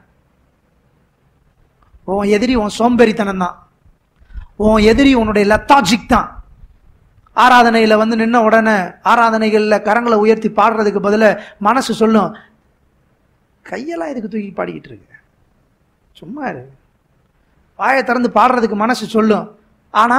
உன் எதிரி உன் சோம்பேறித்தனம் தான் உன் எதிரி உன்னுடைய லத்தாஜிக் தான் ஆராதனையில வந்து நின்ன உடனே ஆராதனைகள்ல கரங்களை உயர்த்தி பாடுறதுக்கு பதிலா மனசு சொல்லும் கையெல்லாம் இதுக்கு தூக்கி பாடிக்கிட்டு இருக்கு சும்மா இரு வாயை திறந்து பாடுறதுக்கு மனசு சொல்லும் ஆனா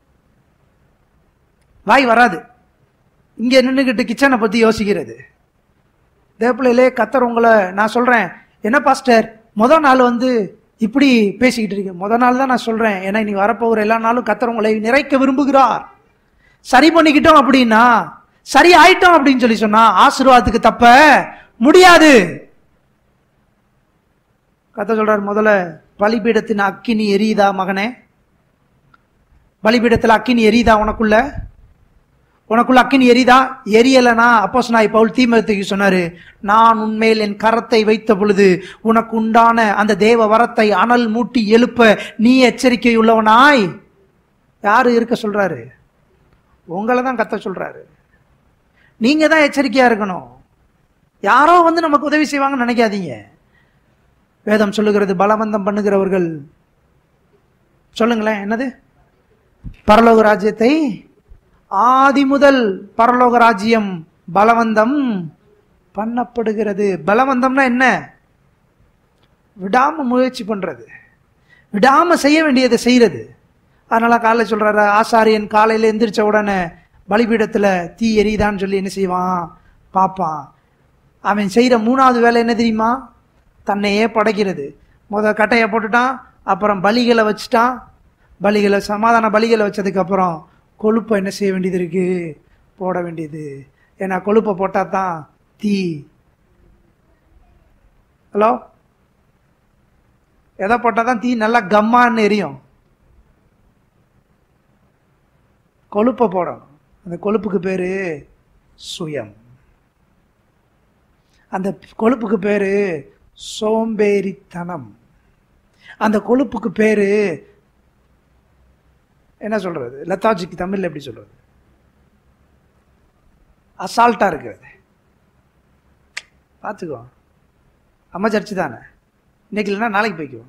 வாய் வராது இங்க நின்றுக்கிட்டு கிச்சனை பத்தி யோசிக்கிறது தேப்பிள்ளையிலே கத்தர் உங்களை நான் சொல்றேன் என்ன பாஸ்டர் முத நாள் வந்து இப்படி பேசிக்கிட்டு இருக்கேன் முத நாள் தான் நான் சொல்றேன் ஏன்னா நீ வரப்போகிற எல்லா நாளும் கத்தர் உங்களை நிறைக்க விரும்புகிறார் சரி பண்ணிக்கிட்டோம் அப்படின்னா சரி ஆயிட்டோம் அப்படின்னு சொல்லி சொன்னா ஆசீர்வாதத்துக்கு தப்ப முடியாது கத்த சொல்றார் முதல்ல பலிபீடத்தின் அக்கினி எரியுதா மகனே பலிபீடத்தில் அக்கினி எரியுதா உனக்குள்ள உனக்குள்ள அக்கினி எரியுதா எரியலனா அப்போஸ் நான் பவுல் தீமத்துக்கு சொன்னாரு நான் உண்மையில் என் கரத்தை வைத்த பொழுது உனக்கு உண்டான அந்த தேவ வரத்தை அனல் மூட்டி எழுப்ப நீ எச்சரிக்கை உள்ளவனாய் யாரு இருக்க சொல்றாரு உங்களை தான் கத்த சொல்றாரு நீங்க தான் எச்சரிக்கையா இருக்கணும் யாரோ வந்து நமக்கு உதவி செய்வாங்கன்னு நினைக்காதீங்க வேதம் சொல்லுகிறது பலவந்தம் பண்ணுகிறவர்கள் சொல்லுங்களேன் என்னது பரலோக ராஜ்யத்தை ஆதி முதல் பரலோக ராஜ்யம் பலவந்தம் பண்ணப்படுகிறது பலவந்தம்னா என்ன விடாம முயற்சி பண்றது விடாம செய்ய வேண்டியதை செய்யறது அதனால காலைல சொல்றாரு ஆசாரியன் காலையில எந்திரிச்ச உடனே பலிபீடத்துல தீ எரியுதான்னு சொல்லி என்ன செய்வான் பார்ப்பான் அவன் செய்யற மூணாவது வேலை என்ன தெரியுமா தன்னையே படைக்கிறது முத கட்டையை போட்டுட்டான் அப்புறம் பலிகளை வச்சுட்டான் பலிகளை சமாதான பலிகளை வச்சதுக்கு அப்புறம் கொழுப்பை என்ன செய்ய வேண்டியது இருக்கு போட வேண்டியது ஏன்னா கொழுப்பை போட்டால் தான் தீ ஹலோ எதை போட்டால் தான் தீ நல்லா கம்மான்னு எரியும் கொழுப்பை போடணும் அந்த கொழுப்புக்கு பேரு சுயம் அந்த கொழுப்புக்கு பேரு சோம்பேறித்தனம் அந்த கொழுப்புக்கு பேரு என்ன சொல்றது லத்தாஜிக்கு தமிழ்ல எப்படி சொல்றது அசால்ட்டா இருக்கிறது பார்த்துக்கோ அம்மா சர்ச்சு தானே இன்னைக்கு இல்லைன்னா நாளைக்கு போய்க்குவோம்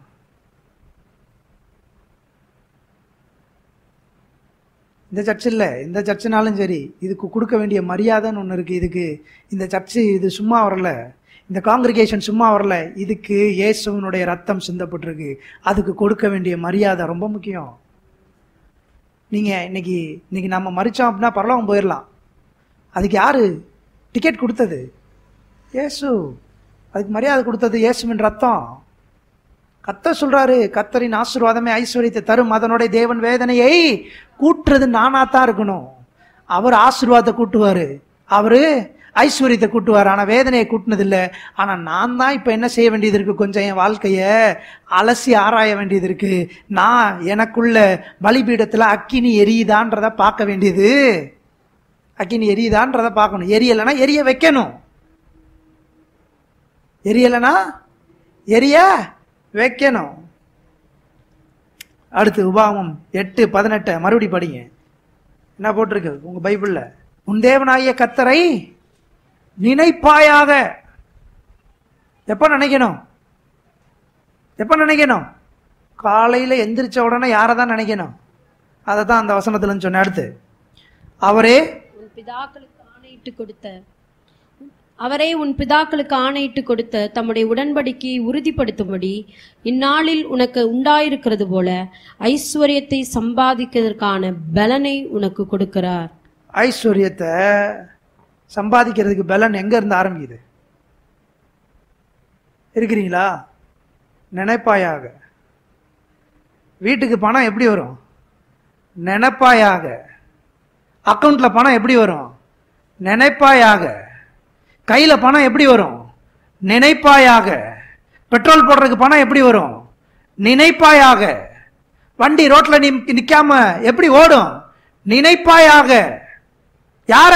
இந்த சர்ச் இல்லை இந்த சர்ச்சுனாலும் சரி இதுக்கு கொடுக்க வேண்டிய மரியாதைன்னு ஒன்று இருக்குது இதுக்கு இந்த சர்ச்சு இது சும்மா வரல இந்த காங்கிரிகேஷன் சும்மா வரல இதுக்கு இயேசுவனுடைய ரத்தம் சிந்தப்பட்டிருக்கு அதுக்கு கொடுக்க வேண்டிய மரியாதை ரொம்ப முக்கியம் நீங்கள் இன்னைக்கு இன்னைக்கு நம்ம மறிச்சோம் அப்படின்னா பரலோகம் போயிடலாம் அதுக்கு யாரு டிக்கெட் கொடுத்தது இயேசு அதுக்கு மரியாதை கொடுத்தது இயேசுவின் ரத்தம் கத்தர் சொல்றாரு கத்தரின் ஆசீர்வாதமே ஐஸ்வர்யத்தை தரும் அதனுடைய தேவன் வேதனையை கூட்டுறது நானாத்தான் இருக்கணும் அவர் ஆசீர்வாதத்தை கூட்டுவாரு அவரு ஐஸ்வர்யத்தை கூட்டுவார் ஆனா வேதனையை கூட்டினது இல்லை ஆனா நான் தான் இப்ப என்ன செய்ய வேண்டியது இருக்கு கொஞ்சம் என் வாழ்க்கைய அலசி ஆராய வேண்டியது இருக்கு நான் எனக்குள்ள பலிபீடத்துல அக்கினி எரியுதான்றத பார்க்க வேண்டியது அக்கினி எரியுதான்றத பார்க்கணும் எரியலைன்னா எரிய வைக்கணும் எரியலைன்னா எரிய வைக்கணும் அடுத்து உபாகமம் எட்டு பதினெட்டு மறுபடி படிங்க என்ன போட்டிருக்கு உங்க பைபிள்ல உன் தேவனாகிய கத்தரை நினைப்பாயாக எப்ப நினைக்கணும் எப்ப நினைக்கணும் காலையில எந்திரிச்ச உடனே யாரை தான் நினைக்கணும் அதை தான் அந்த வசனத்துல சொன்ன அடுத்து அவரே உன் பிதாக்களுக்கு ஆணையிட்டு கொடுத்த அவரே உன் பிதாக்களுக்கு ஆணையிட்டு கொடுத்த தம்முடைய உடன்படிக்கையை உறுதிப்படுத்தும்படி இந்நாளில் உனக்கு உண்டாயிருக்கிறது போல ஐஸ்வர்யத்தை சம்பாதிக்கிறதற்கான பலனை உனக்கு கொடுக்கிறார் ஐஸ்வர்யத்தை சம்பாதிக்கிறதுக்கு பலன் எங்க இருந்து ஆரம்பிக்குது இருக்கிறீங்களா நினைப்பாயாக வீட்டுக்கு பணம் எப்படி வரும் நினைப்பாயாக அக்கவுண்ட்ல பணம் எப்படி வரும் நினைப்பாயாக கையில பணம் எப்படி வரும் நினைப்பாயாக பெட்ரோல் போடுறதுக்கு பணம் எப்படி வரும் நினைப்பாயாக வண்டி ரோட்ல நி நிக்காம எப்படி ஓடும் நினைப்பாயாக யார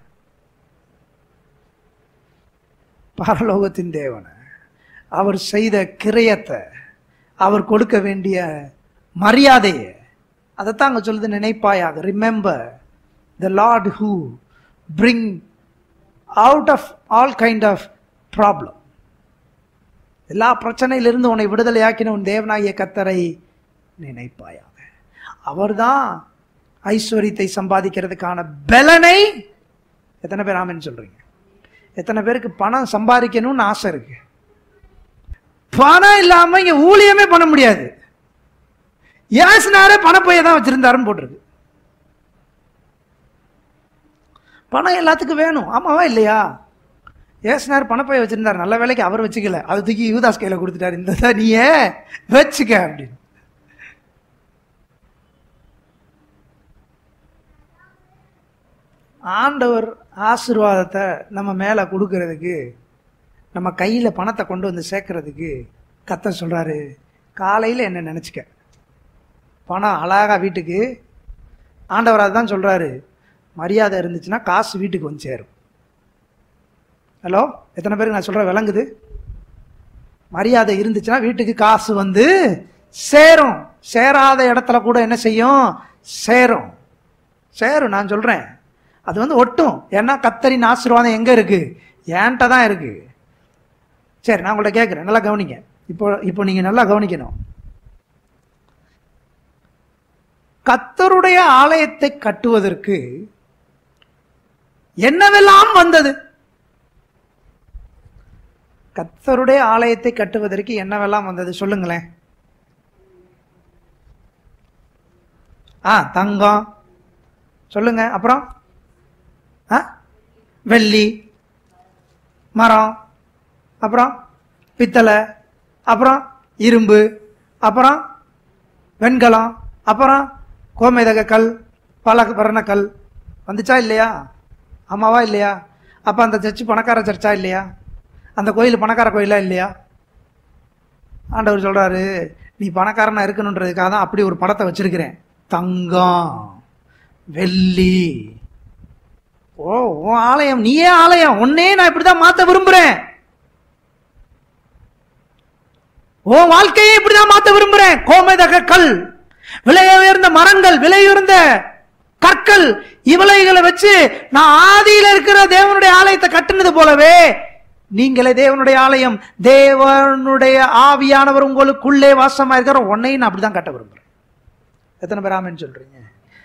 பரலோகத்தின் தேவனை அவர் செய்த கிரயத்தை அவர் கொடுக்க வேண்டிய மரியாதையை அதைத்தான் அங்க சொல்லுது நினைப்பாயாக remember the lord who bring out of all kind of problem எல்லா பிரச்சனையிலிருந்து உன்னை விடுதலையாக்கின உன் தேவனாகிய கத்தரை நினைப்பாயாக அவர்தான் ஐஸ்வர்யத்தை சம்பாதிக்கிறதுக்கான பலனை எத்தனை பேர் ஆமென்னு சொல்றீங்க எத்தனை பேருக்கு பணம் சம்பாதிக்கணும்னு ஆசை இருக்கு பணம் இல்லாம இங்க ஊழியமே பண்ண முடியாது ஏசுனாரே பணப்பைய தான் வச்சிருந்தாருன்னு போட்டிருக்கு பணம் எல்லாத்துக்கும் வேணும் ஆமாவா இல்லையா ஏசுனார் பணப்பைய வச்சிருந்தார் நல்ல வேலைக்கு அவர் வச்சுக்கல அது தூக்கி யூதாஸ் கையில கொடுத்துட்டாரு இந்த தான் நீயே வச்சுக்க அப்படின்னு ஆண்டவர் ஆசீர்வாதத்தை நம்ம மேலே கொடுக்கறதுக்கு நம்ம கையில் பணத்தை கொண்டு வந்து சேர்க்கறதுக்கு கத்த சொல்கிறாரு காலையில் என்ன நினச்சிக்க பணம் அழகா வீட்டுக்கு ஆண்டவர் அதுதான் சொல்கிறாரு மரியாதை இருந்துச்சுன்னா காசு வீட்டுக்கு வந்து சேரும் ஹலோ எத்தனை பேருக்கு நான் சொல்கிறேன் விளங்குது மரியாதை இருந்துச்சுன்னா வீட்டுக்கு காசு வந்து சேரும் சேராத இடத்துல கூட என்ன செய்யும் சேரும் சேரும் நான் சொல்கிறேன் அது வந்து ஒட்டும் ஏன்னா கத்தரின் ஆசீர்வாதம் எங்கே இருக்கு என்கிட்ட தான் இருக்கு சரி நான் உங்கள்ட்ட கேட்குறேன் நல்லா கவனிங்க இப்போ இப்போ நீங்கள் நல்லா கவனிக்கணும் கத்தருடைய ஆலயத்தை கட்டுவதற்கு என்னவெல்லாம் வந்தது கத்தருடைய ஆலயத்தை கட்டுவதற்கு என்னவெல்லாம் வந்தது சொல்லுங்களேன் ஆ தங்கம் சொல்லுங்க அப்புறம் ஆ வெள்ளி மரம் அப்புறம் பித்தளை அப்புறம் இரும்பு அப்புறம் வெண்கலம் அப்புறம் கோமேதக கல் பல வர்ணக்கல் வந்துச்சா இல்லையா ஆமாவா இல்லையா அப்போ அந்த சர்ச்சு பணக்கார சர்ச்சா இல்லையா அந்த கோயில் பணக்கார கோயிலா இல்லையா ஆண்டவர் சொல்றாரு நீ பணக்காரனா இருக்கணுன்றதுக்காக தான் அப்படி ஒரு படத்தை வச்சிருக்கிறேன் தங்கம் வெள்ளி ஓ உன் ஆலயம் நீயே ஆலயம் உன்னே நான் இப்படிதான் மாத்த விரும்புறேன் உன் வாழ்க்கையை இப்படிதான் மாத்த விரும்புறேன் கோமேதக கல் விலை உயர்ந்த மரங்கள் விலை உயர்ந்த கற்கள் இவளைகளை வச்சு நான் ஆதியில இருக்கிற தேவனுடைய ஆலயத்தை கட்டுனது போலவே நீங்களே தேவனுடைய ஆலயம் தேவனுடைய ஆவியானவர் உங்களுக்குள்ளே வாசமா இருக்கிற உன்னையும் நான் அப்படிதான் கட்ட விரும்புறேன் எத்தனை பேர் ஆமென்னு சொல்றீங்க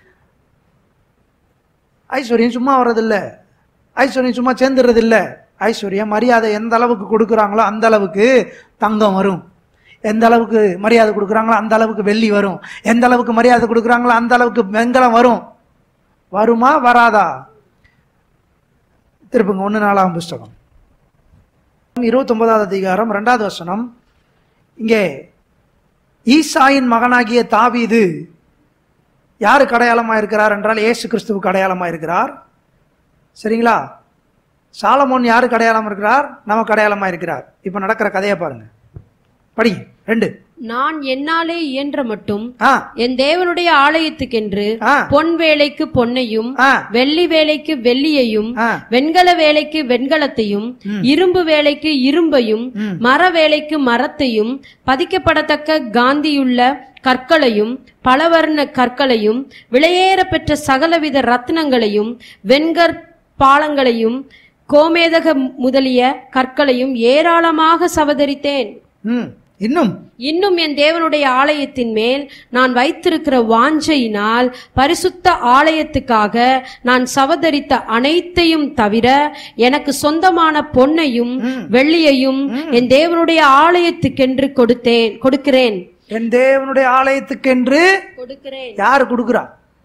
ஐஸ்வர்யம் சும்மா வர்றதில்ல ஐஸ்வர்யம் சும்மா சேர்ந்துறது இல்ல ஐஸ்வர்யம் மரியாதை எந்த அளவுக்கு கொடுக்குறாங்களோ அந்த அளவுக்கு தங்கம் வரும் எந்த அளவுக்கு மரியாதை கொடுக்குறாங்களோ அந்த அளவுக்கு வெள்ளி வரும் எந்த அளவுக்கு மரியாதை கொடுக்குறாங்களோ அந்த அளவுக்கு வெங்கலம் வரும் வருமா வராதா திருப்புங்க ஒன்று நாலாம் புஸ்தகம் இருபத்தொன்பதாவது அதிகாரம் ரெண்டாவது வசனம் இங்கே ஈசாயின் மகனாகிய தாவீது யாருக்கு அடையாளமா இருக்கிறார் என்றால் இயேசு கிறிஸ்துவுக்கு அடையாளமா இருக்கிறார் சரிங்களா சாலமோன் யாருக்கு அடையாளமா இருக்கிறார் நமக்கு அடையாளமா இருக்கிறார் இப்ப நடக்கிற கதையை பாருங்க படிங்க ரெண்டு நான் என்னாலே இயன்ற மட்டும் ஆ என் தேவனுடைய ஆலயத்துக்கென்று ஆ பொன் வேலைக்கு பொன்னையும் ஆ வெள்ளி வேலைக்கு வெள்ளியையும் ஆ வெண்கல வேலைக்கு வெண்கலத்தையும் இரும்பு வேலைக்கு இரும்பையும் ம். மர வேலைக்கு மரத்தையும் பதிக்கப்படத்தக்க காந்தியுள்ள கற்களையும் பலவர்ண கற்களையும் விலையேற பெற்ற சகலவித ரத்னங்களையும் வெண்கற் பாலங்களையும் கோமேதக முதலிய கற்களையும் ஏராளமாக சவதரித்தேன் ம் இன்னும் இன்னும் என் தேவனுடைய ஆலயத்தின் மேல் நான் வைத்திருக்கிற வாஞ்சையினால் பரிசுத்த ஆலயத்துக்காக நான் சவதரித்த அனைத்தையும் தவிர எனக்கு சொந்தமான பொன்னையும் வெள்ளியையும் என் தேவனுடைய ஆலயத்துக்கென்று கொடுத்தேன் கொடுக்கிறேன் என் தேவனுடைய ஆலயத்துக்கென்று கொடுக்கிறேன் யார் கொடுக்கிறா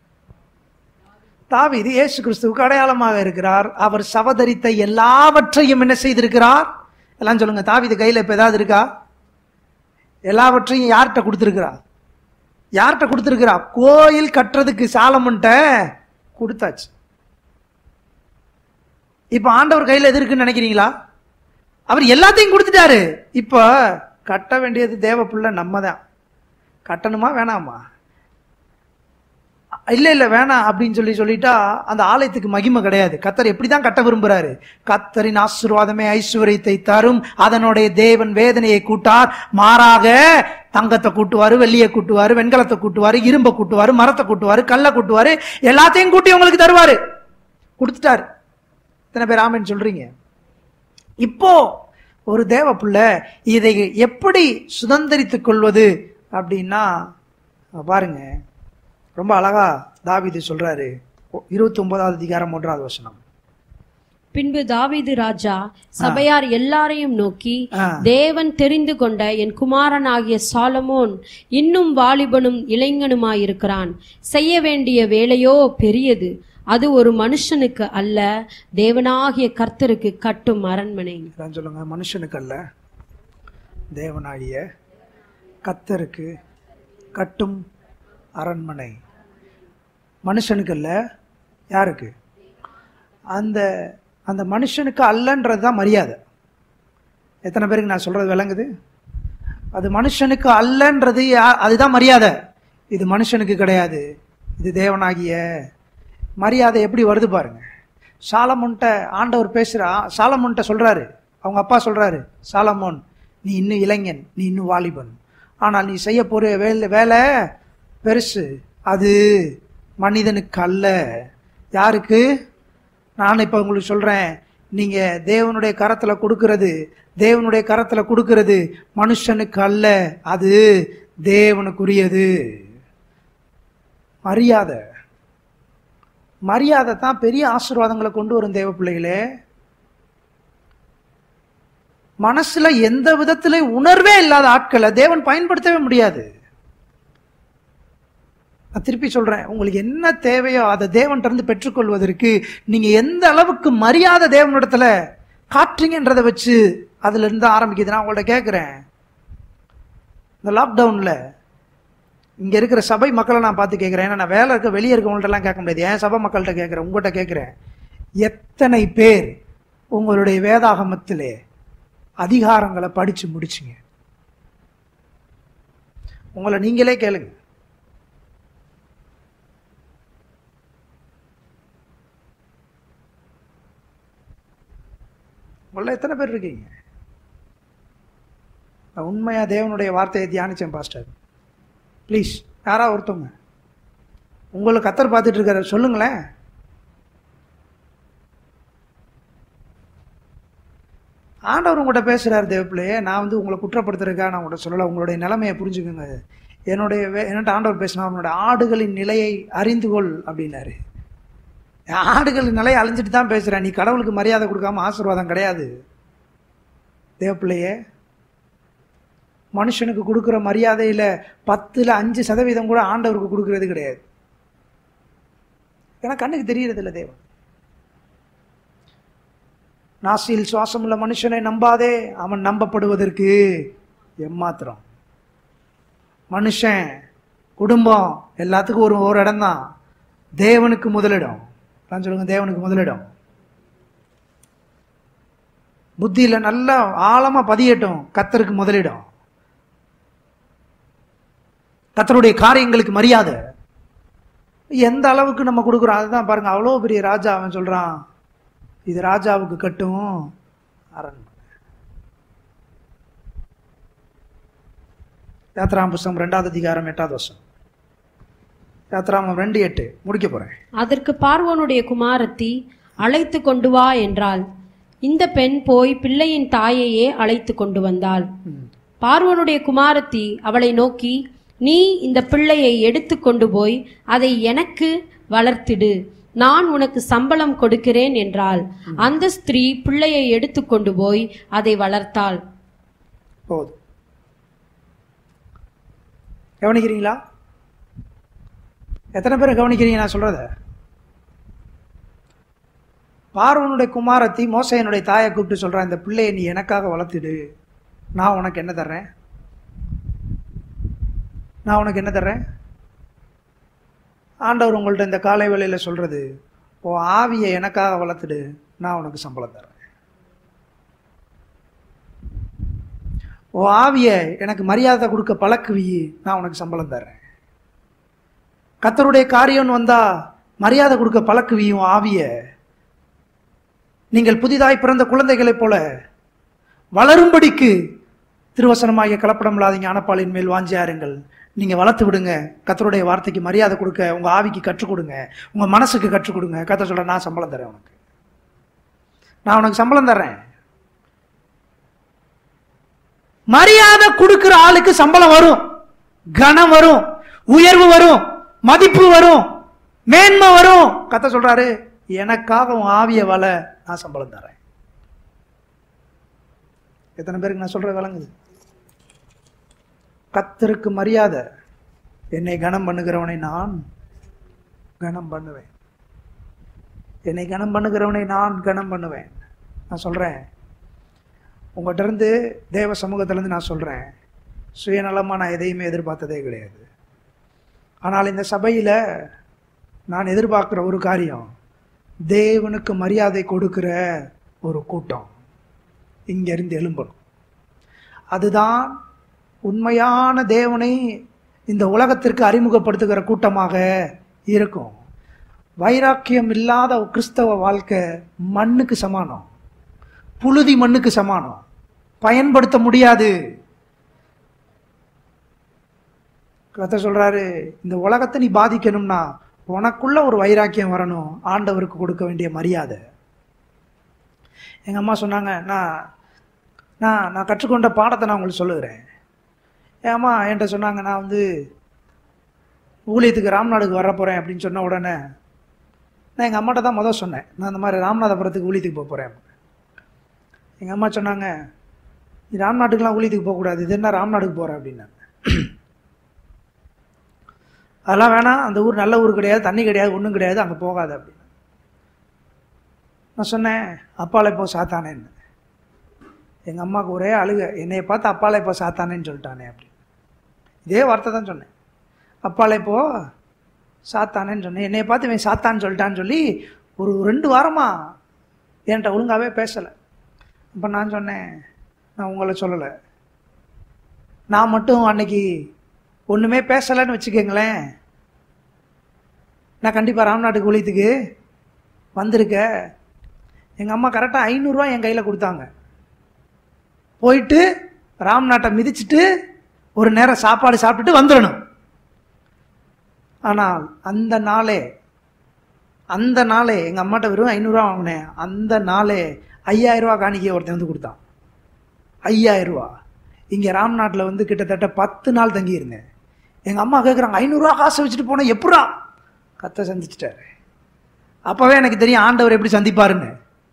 தாவீது இயேசு கிறிஸ்துவுக்கு அடையாளமாக இருக்கிறார் அவர் சவதரித்த எல்லாவற்றையும் என்ன செய்திருக்கிறார் எல்லாம் சொல்லுங்க தாவீது கையில இப்ப ஏதாவது இருக்கா எல்லாவற்றையும் யார்கிட்ட கொடுத்திருக்கிறா யார்கிட்ட கொடுத்திருக்கிறா கோயில் கட்டுறதுக்கு சாலமன்ட்ட கொடுத்தாச்சு இப்ப ஆண்டவர் கையில எது இருக்குன்னு நினைக்கிறீங்களா அவர் எல்லாத்தையும் கொடுத்துட்டாரு இப்ப கட்ட வேண்டியது தேவ பிள்ளை நம்ம தான் கட்டணுமா வேணாமா இல்ல இல்ல வேணாம் அப்படின்னு சொல்லி சொல்லிட்டா அந்த ஆலயத்துக்கு மகிமை கிடையாது கத்தர் எப்படிதான் கட்ட விரும்புறாரு கத்தரின் ஆசீர்வாதமே ஐஸ்வர்யத்தை தரும் அதனுடைய தேவன் வேதனையை கூட்டார் மாறாக தங்கத்தை கூட்டுவாரு வெள்ளியை கூட்டுவாரு வெண்கலத்தை கூட்டுவாரு இரும்பை கூட்டுவாரு மரத்தை கூட்டுவாரு கல்லை கூட்டுவாரு எல்லாத்தையும் கூட்டி உங்களுக்கு தருவாரு கொடுத்துட்டாரு இத்தனை பேர் ஆமென்னு சொல்றீங்க இப்போ ஒரு தேவ பிள்ளை இதை எப்படி சுதந்திரித்துக் கொள்வது அப்படின்னா பாருங்க ரொம்ப அழகா தாவீது சொல்றாரு இருபத்தி ஒன்பதாவது அதிகாரம் ஒன்றாவது வசனம் பின்பு தாவீது ராஜா சபையார் எல்லாரையும் நோக்கி ஆ. தேவன் தெரிந்து கொண்ட என் குமாரனாகிய சாலமோன் இன்னும் வாலிபனும் இளைஞனுமாயிருக்கிறான் செய்ய வேண்டிய வேலையோ பெரியது அது ஒரு மனுஷனுக்கு அல்ல தேவனாகிய கர்த்தருக்கு கட்டும் அரண்மனை இதான் சொல்லுங்க மனுஷனுக்கு அல்ல தேவனாகிய கத்தருக்கு கட்டும் அரண்மனை மனுஷனுக்கு அல்ல யாருக்கு அந்த அந்த மனுஷனுக்கு அல்லன்றது தான் மரியாதை எத்தனை பேருக்கு நான் சொல்றது விளங்குது அது மனுஷனுக்கு அல்லன்றது யா- அதுதான் மரியாதை இது மனுஷனுக்கு கிடையாது இது தேவனாகிய மரியாதை எப்படி வருது பாருங்க சாலமோன்ட்ட ஆண்டவர் பேசுறா சாலமோன்ட்ட சொல்றாரு அவங்க அப்பா சொல்றாரு சாலமோன் நீ இன்னும் இளைஞன் நீ இன்னும் வாலிபன் ஆனால் நீ செய்ய போற வேலை வேலை பெருசு அது மனிதனுக்கு அல்ல யாருக்கு நான் இப்போ உங்களுக்கு சொல்றேன் நீங்க தேவனுடைய கரத்துல கொடுக்கிறது தேவனுடைய கரத்துல கொடுக்கிறது மனுஷனுக்கு அல்ல அது தேவனுக்குரியது மரியாதை மரியாதை தான் பெரிய ஆசீர்வாதங்களை கொண்டு வரும் தேவ பிள்ளைகளே மனசுல எந்த விதத்திலே உணர்வே இல்லாத ஆட்களை தேவன் பயன்படுத்தவே முடியாது நான் திருப்பி சொல்றேன் உங்களுக்கு என்ன தேவையோ அதை தேவன்கிட்ட இருந்து பெற்றுக்கொள்வதற்கு நீங்க எந்த அளவுக்கு மரியாதை தேவனிடத்துல காட்டுறீங்கன்றதை வச்சு அதுல இருந்து ஆரம்பிக்குது நான் உங்கள்ட்ட கேட்குறேன் இந்த லாக்டவுன்ல இங்க இருக்கிற சபை மக்களை நான் பார்த்து கேட்குறேன் ஏன்னா நான் வேலை இருக்க வெளியே இருக்கவங்கள்ட்டலாம் கேட்க முடியாது ஏன் சபை மக்கள்கிட்ட கேட்குறேன் உங்கள்கிட்ட கேட்குறேன் எத்தனை பேர் உங்களுடைய வேதாகமத்திலே அதிகாரங்களை படிச்சு முடிச்சிங்க உங்களை நீங்களே கேளுங்க உங்கள எத்தனை பேர் இருக்கீங்க நான் உண்மையா தேவனுடைய வார்த்தையை தியானிச்சேன் பாஸ்டர் ப்ளீஸ் யாரா ஒருத்தவங்க உங்களை கத்தர் பார்த்துட்டு இருக்காரு சொல்லுங்களேன் ஆண்டவர் உங்கள்கிட்ட பேசுகிறார் தேவப்பிள்ளையே நான் வந்து உங்களை குற்றப்படுத்துறதுக்காக நான் உங்கள்கிட்ட சொல்லலை உங்களுடைய நிலைமையை புரிஞ்சுக்கோங்க என்னுடைய வே- என்னட்ட ஆண்டவர் பேசினா அவனுடைய ஆடுகளின் நிலையை அறிந்து கொள் அப்படின்னாரு ஆடுகளின் நிலையை அழிஞ்சிட்டு தான் பேசுகிறேன் நீ கடவுளுக்கு மரியாதை கொடுக்காம ஆசீர்வாதம் கிடையாது தேவப்பிள்ளையே மனுஷனுக்கு கொடுக்குற மரியாதையில் பத்தில் அஞ்சு சதவீதம் கூட ஆண்டவருக்கு கொடுக்கறது கிடையாது ஏன்னா கண்ணுக்கு தெரியறது இல்லை தேவன் நாசியில் சுவாசமுள்ள மனுஷனை நம்பாதே அவன் நம்பப்படுவதற்கு எம்மாத்திரம் மனுஷன் குடும்பம் எல்லாத்துக்கும் ஒரு ஒரு இடம் தான் தேவனுக்கு முதலிடம் நான் சொல்லுங்க தேவனுக்கு முதலிடம் புத்தியில நல்லா ஆழமா பதியட்டும் கத்தருக்கு முதலிடம் கத்தருடைய காரியங்களுக்கு மரியாதை எந்த அளவுக்கு நம்ம கொடுக்குறோம் அதுதான் பாருங்க அவ்வளோ பெரிய ராஜா அவன் சொல்றான் இது ராஜாவுக்கு கட்டும் அரண்மனை யாத்ராம் புஸ்தகம் ரெண்டாவது அதிகாரம் எட்டாவது வருஷம் யாத்ராமம் ரெண்டு எட்டு முடிக்க போறேன் அதற்கு பார்வோனுடைய குமாரத்தி அழைத்து கொண்டு வா என்றாள் இந்த பெண் போய் பிள்ளையின் தாயையே அழைத்து கொண்டு வந்தாள் ம். பார்வோனுடைய குமாரத்தி அவளை நோக்கி நீ இந்த பிள்ளையை எடுத்து கொண்டு போய் அதை எனக்கு வளர்த்திடு நான் உனக்கு சம்பளம் கொடுக்கிறேன் என்றாள் அந்த ஸ்திரீ பிள்ளையை எடுத்து கொண்டு போய் அதை வளர்த்தாள் போதும் கவனிக்கிறீங்களா எத்தனை பேர் கவனிக்கிறீங்க நான் சொல்றத பார்வனுடைய குமாரத்தி மோசையனுடைய தாயை கூப்பிட்டு சொல்றான் இந்த பிள்ளையை நீ எனக்காக வளர்த்துடு நான் உனக்கு என்ன தர்றேன் நான் உனக்கு என்ன தர்றேன் ஆண்டவர் உங்கள்ட்ட இந்த காலை வேளையில சொல்றது ஓ ஆவியை எனக்காக வளர்த்துடு நான் உனக்கு சம்பளம் தர்றேன் ஓ ஆவிய எனக்கு மரியாதை கொடுக்க பழக்குவி நான் உனக்கு சம்பளம் தர்றேன் கத்தருடைய காரியம்னு வந்தா மரியாதை கொடுக்க பழக்குவியும் ஆவிய நீங்கள் புதிதாய் பிறந்த குழந்தைகளைப் போல வளரும்படிக்கு திருவசனமாகிய கலப்படம் இல்லாதீங்க அனப்பாலின் மேல் வாஞ்சியாருங்கள் நீங்க வளர்த்து விடுங்க கத்தருடைய வார்த்தைக்கு மரியாதை கொடுக்க உங்க ஆவிக்கு கற்றுக் கொடுங்க உங்க மனசுக்கு கற்றுக் கொடுங்க கத்த சொல்ற நான் சம்பளம் தரேன் உனக்கு நான் உனக்கு சம்பளம் தர்றேன் மரியாதை கொடுக்கிற ஆளுக்கு சம்பளம் வரும் கனம் வரும் உயர்வு வரும் மதிப்பு வரும் மேன்மை வரும் கத்த சொல்றாரு எனக்காக உன் ஆவிய வள நான் சம்பளம் தரேன் எத்தனை பேருக்கு நான் சொல்றது விளங்குது கத்தருக்கு மரியாதை என்னை கனம் பண்ணுகிறவனை நான் கனம் பண்ணுவேன் என்னை கனம் பண்ணுகிறவனை நான் கனம் பண்ணுவேன் நான் சொல்றேன் உங்கள்கிட்ட இருந்து தேவ சமூகத்திலேருந்து நான் சொல்கிறேன் சுயநலமாக நான் எதையுமே எதிர்பார்த்ததே கிடையாது ஆனால் இந்த சபையில் நான் எதிர்பார்க்குற ஒரு காரியம் தேவனுக்கு மரியாதை கொடுக்கிற ஒரு கூட்டம் இங்கேருந்து எழும்பணும் அதுதான் உண்மையான தேவனை இந்த உலகத்திற்கு அறிமுகப்படுத்துகிற கூட்டமாக இருக்கும் வைராக்கியம் இல்லாத கிறிஸ்தவ வாழ்க்கை மண்ணுக்கு சமானம் புழுதி மண்ணுக்கு சமானம் பயன்படுத்த முடியாது கத்த சொல்றாரு இந்த உலகத்தை நீ பாதிக்கணும்னா உனக்குள்ள ஒரு வைராக்கியம் வரணும் ஆண்டவருக்கு கொடுக்க வேண்டிய மரியாதை எங்க அம்மா சொன்னாங்க நான் நான் நான் கற்றுக்கொண்ட பாடத்தை நான் உங்களுக்கு சொல்லுகிறேன் என் அம்மா என்கிட்ட சொன்னாங்க நான் வந்து ஊழியத்துக்கு ராம்நாடுக்கு வர போறேன் அப்படின்னு சொன்ன உடனே நான் எங்கள் அம்மாட்ட தான் முதல் சொன்னேன் நான் இந்த மாதிரி ராமநாதபுரத்துக்கு ஊழியத்துக்கு போக போகிறேன் எங்கள் அம்மா சொன்னாங்க நீ ராம்நாட்டுக்கெலாம் ஊழியத்துக்கு போகக்கூடாது இது என்ன ராம்நாடுக்கு போகிற அப்படின்னாங்க அதெல்லாம் வேணாம் அந்த ஊர் நல்ல ஊர் கிடையாது தண்ணி கிடையாது ஒன்றும் கிடையாது அங்கே போகாத அப்படின்னு நான் சொன்னேன் அப்பால இப்போ சாத்தானேன்னு எங்கள் அம்மாவுக்கு ஒரே அழுக என்னைய பார்த்து அப்பால இப்போ சாத்தானேன்னு சொல்லிட்டானே அப்படின்னு இதே வார்த்தை தான் சொன்னேன் அப்பால இப்போ சாத்தானேன்னு சொன்னேன் என்னைய பார்த்து இவன் சாத்தான்னு சொல்லிட்டான்னு சொல்லி ஒரு ரெண்டு வாரமாக என்கிட்ட ஒழுங்காகவே பேசலை அப்போ நான் சொன்னேன் நான் உங்களை சொல்லலை நான் மட்டும் அன்னைக்கு ஒன்றுமே பேசலைன்னு வச்சுக்கோங்களேன் நான் கண்டிப்பாக ராம்நாட்டுக்கு ஊழியத்துக்கு வந்திருக்க எங்கள் அம்மா கரெக்டாக ஐநூறுரூவா என் கையில் கொடுத்தாங்க போயிட்டு ராம்நாட்டை மிதிச்சிட்டு ஒரு நேரம் சாப்பாடு சாப்பிட்டுட்டு வந்துடணும் ஆனால் அந்த நாளே அந்த நாளே எங்கள் அம்மாட்ட வெறும் ஐநூறுரூவா வாங்கினேன் அந்த நாளே ஐயாயிரரூவா காணிக்கை ஒருத்தன் வந்து கொடுத்தான் ஐயாயிரரூவா இங்கே ராம்நாட்டில் வந்து கிட்டத்தட்ட பத்து நாள் தங்கியிருந்தேன் எங்கள் அம்மா கேட்குறாங்க ஐநூறுரூவா காசை வச்சுட்டு போனேன் எப்படா கத்தை சந்திச்சிட்டாரு அப்போவே எனக்கு தெரியும் ஆண்டவர் எப்படி சந்திப்பாருன்னு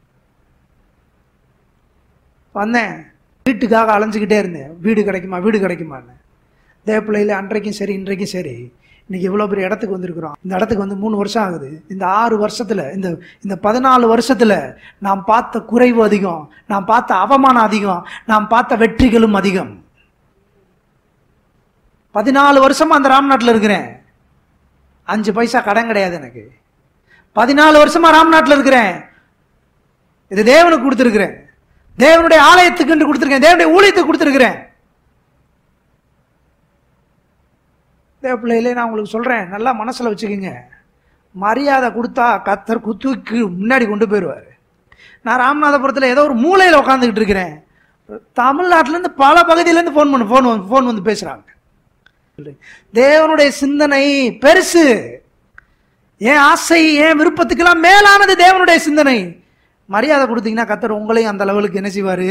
வந்தேன் வீட்டுக்காக அலைஞ்சிக்கிட்டே இருந்தேன் வீடு கிடைக்குமா வீடு கிடைக்குமான்னு தேவப்பிள்ளையில் அன்றைக்கும் சரி இன்றைக்கும் சரி இன்னைக்கு இவ்வளோ பெரிய இடத்துக்கு வந்திருக்கிறோம் இந்த இடத்துக்கு வந்து மூணு வருஷம் ஆகுது இந்த ஆறு வருஷத்தில் இந்த இந்த பதினாலு வருஷத்தில் நாம் பார்த்த குறைவு அதிகம் நாம் பார்த்த அவமானம் அதிகம் நாம் பார்த்த வெற்றிகளும் அதிகம் பதினாலு வருஷமா அந்த ராம்நாட்டில் இருக்கிறேன் அஞ்சு பைசா கடன் கிடையாது எனக்கு பதினாலு வருஷமா ராம்நாட்டில் இருக்கிறேன் இது தேவனுக்கு கொடுத்துருக்கிறேன் தேவனுடைய ஆலயத்துக்கு கொடுத்துருக்கேன் தேவனுடைய ஊழியத்துக்கு கொடுத்துருக்கிறேன் தேவ பிள்ளைகளே நான் உங்களுக்கு சொல்கிறேன் நல்லா மனசில் வச்சுக்கோங்க மரியாதை கொடுத்தா கத்தர் குத்துக்கு முன்னாடி கொண்டு போயிடுவார் நான் ராமநாதபுரத்தில் ஏதோ ஒரு மூலையில் உட்காந்துக்கிட்டு இருக்கிறேன் தமிழ்நாட்டிலேருந்து பல பகுதியிலேருந்து ஃபோன் பண்ணு ஃபோன் ஃபோன் வந்து பேசுகிறாங்க தேவனுடைய சிந்தனை பெருசு என் ஆசை என் விருப்பத்துக்கெல்லாம் மேலானது தேவனுடைய சிந்தனை மரியாதை கொடுத்தீங்கன்னா கத்தர் உங்களையும் அந்த லெவலுக்கு என்ன செய்வார்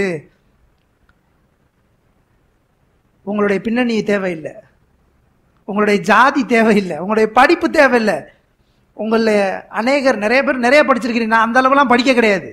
உங்களுடைய பின்னணி தேவையில்லை உங்களுடைய ஜாதி தேவையில்லை உங்களுடைய படிப்பு தேவையில்லை உங்களில் அநேகர் நிறைய பேர் நிறைய படிச்சிருக்கிறீங்க நான் அந்த அளவுலாம் படிக்க கிடையாது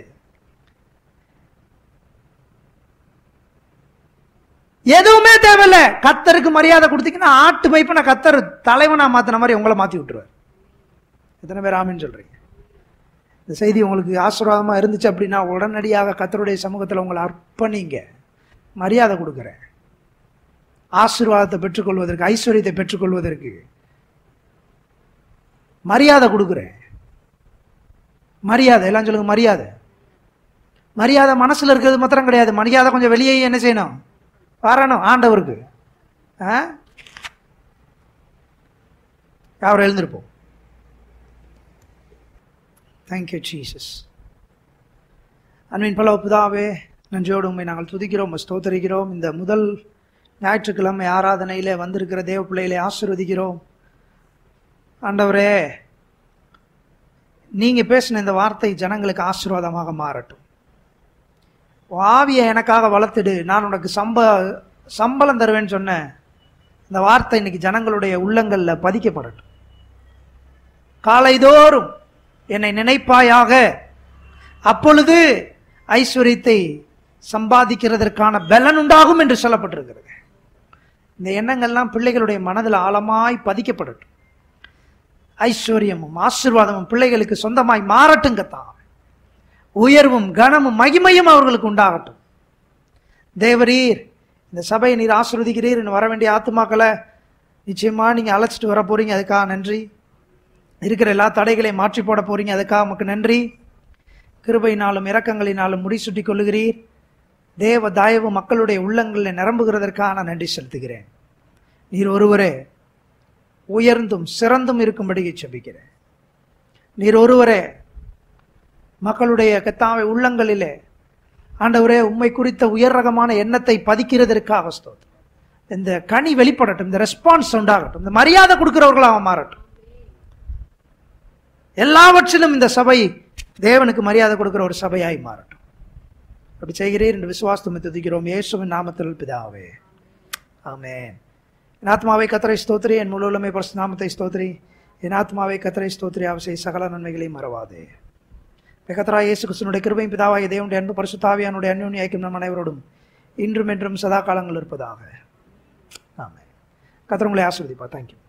எதுவுமே தேவையில்லை கத்தருக்கு மரியாதை கொடுத்தீங்கன்னா ஆட்டு மைப்பை நான் கத்தர் தலைவனா மாத்தின மாதிரி உங்களை மாற்றி விட்டுருவார் எத்தனை பேர் ஆமின்னு சொல்றீங்க இந்த செய்தி உங்களுக்கு ஆசீர்வாதமாக இருந்துச்சு அப்படின்னா உடனடியாக கத்தருடைய சமூகத்தில் உங்களை அர்ப்பணிங்க மரியாதை கொடுக்குறேன் ஆசீர்வாதத்தை பெற்றுக்கொள்வதற்கு ஐஸ்வர்யத்தை பெற்றுக்கொள்வதற்கு மரியாதை கொடுக்குறேன் மரியாதை எல்லாம் சொல்லுங்க மரியாதை மரியாதை மனசுல இருக்கிறது மாத்திரம் கிடையாது மரியாதை கொஞ்சம் வெளியே என்ன செய்யணும் வரணும் ஆண்டவருக்கு ஆ அவர் எழுந்திருப்போம் தேங்க்யூ ஜீசஸ் அன்பின் பல பிதாவே நன்றியோடு உண்மை நாங்கள் துதிக்கிறோம் ஸ்தோத்தரிக்கிறோம் இந்த முதல் ஞாயிற்றுக்கிழமை ஆராதனையிலே வந்திருக்கிற தேவ பிள்ளைகளை ஆசிர்வதிக்கிறோம் ஆண்டவரே நீங்க பேசின இந்த வார்த்தை ஜனங்களுக்கு ஆசீர்வாதமாக மாறட்டும் உன் ஆவியை எனக்காக வளர்த்துடு நான் உனக்கு சம்ப சம்பளம் தருவேன்னு சொன்னேன் இந்த வார்த்தை இன்னைக்கு ஜனங்களுடைய உள்ளங்கள்ல பதிக்கப்படட்டும் காலைதோறும் என்னை நினைப்பாயாக அப்பொழுது ஐஸ்வர்யத்தை சம்பாதிக்கிறதற்கான பலன் உண்டாகும் என்று சொல்லப்பட்டிருக்கிறது இந்த எண்ணங்கள்லாம் பிள்ளைகளுடைய மனதில் ஆழமாய் பதிக்கப்படட்டும் ஐஸ்வர்யமும் ஆசீர்வாதமும் பிள்ளைகளுக்கு சொந்தமாய் மாறட்டும் கத்தான் உயர்வும் கனமும் மகிமையும் அவர்களுக்கு உண்டாகட்டும் தேவரீர் இந்த சபையை நீர் ஆசிர்வதிக்கிறீர் இன்னும் வர வேண்டிய ஆத்துமாக்களை நிச்சயமா நீங்க அழைச்சிட்டு வர போறீங்க அதுக்காக நன்றி இருக்கிற எல்லா தடைகளையும் மாற்றி போட போறீங்க அதுக்காக உமக்கு நன்றி கிருபையினாலும் இரக்கங்களினாலும் முடிசூட்டி கொள்ளுகிறீர் தேவ தயவு மக்களுடைய உள்ளங்களில் நிரம்புகிறதற்காக நான் நன்றி செலுத்துகிறேன் நீர் ஒருவரே உயர்ந்தும் சிறந்தும் இருக்கும்படி செபிக்கிறேன் நீர் ஒருவரே மக்களுடைய கத்தாவை உள்ளங்களிலே ஆண்டவரே உண்மை குறித்த உயர் ரகமான எண்ணத்தை பதிக்கிறதற்காக ஸ்தோத்திரம் இந்த கனி வெளிப்படட்டும் இந்த ரெஸ்பான்ஸ் உண்டாகட்டும் இந்த மரியாதை கொடுக்கிறவர்களாக மாறட்டும் எல்லாவற்றிலும் இந்த சபை தேவனுக்கு மரியாதை கொடுக்கிற ஒரு சபையாய் மாறட்டும் அப்படி செய்கிறீர் என்று விசுவாசத்தை துதிக்கிறோம் இயேசுவின் நாமத்தில் பிதாவே ஆமென் என் ஆத்மாவை கத்தரை ஸ்தோத்திரி என் முழு உள்ளமை பரிசு நாமத்தை ஸ்தோத்திரி என் ஆத்மாவை கத்தரை ஸ்தோத்திரியாவை செய் சகல நன்மைகளையும் மறவாதே கத்தரா இயேசு கிறிஸ்துனுடைய கிருபையும் பிதாவாய தேவனுடைய அன்பு பரிசுத்தாவியானுடைய அந்யோன்ய ஐக்கியம் நம் அனைவரோடும் இன்றும் என்றும் சதா காலங்கள் இருப்பதாக ஆமே கத்தர் உங்களை ஆசிர்வதிப்பா தேங்க்யூ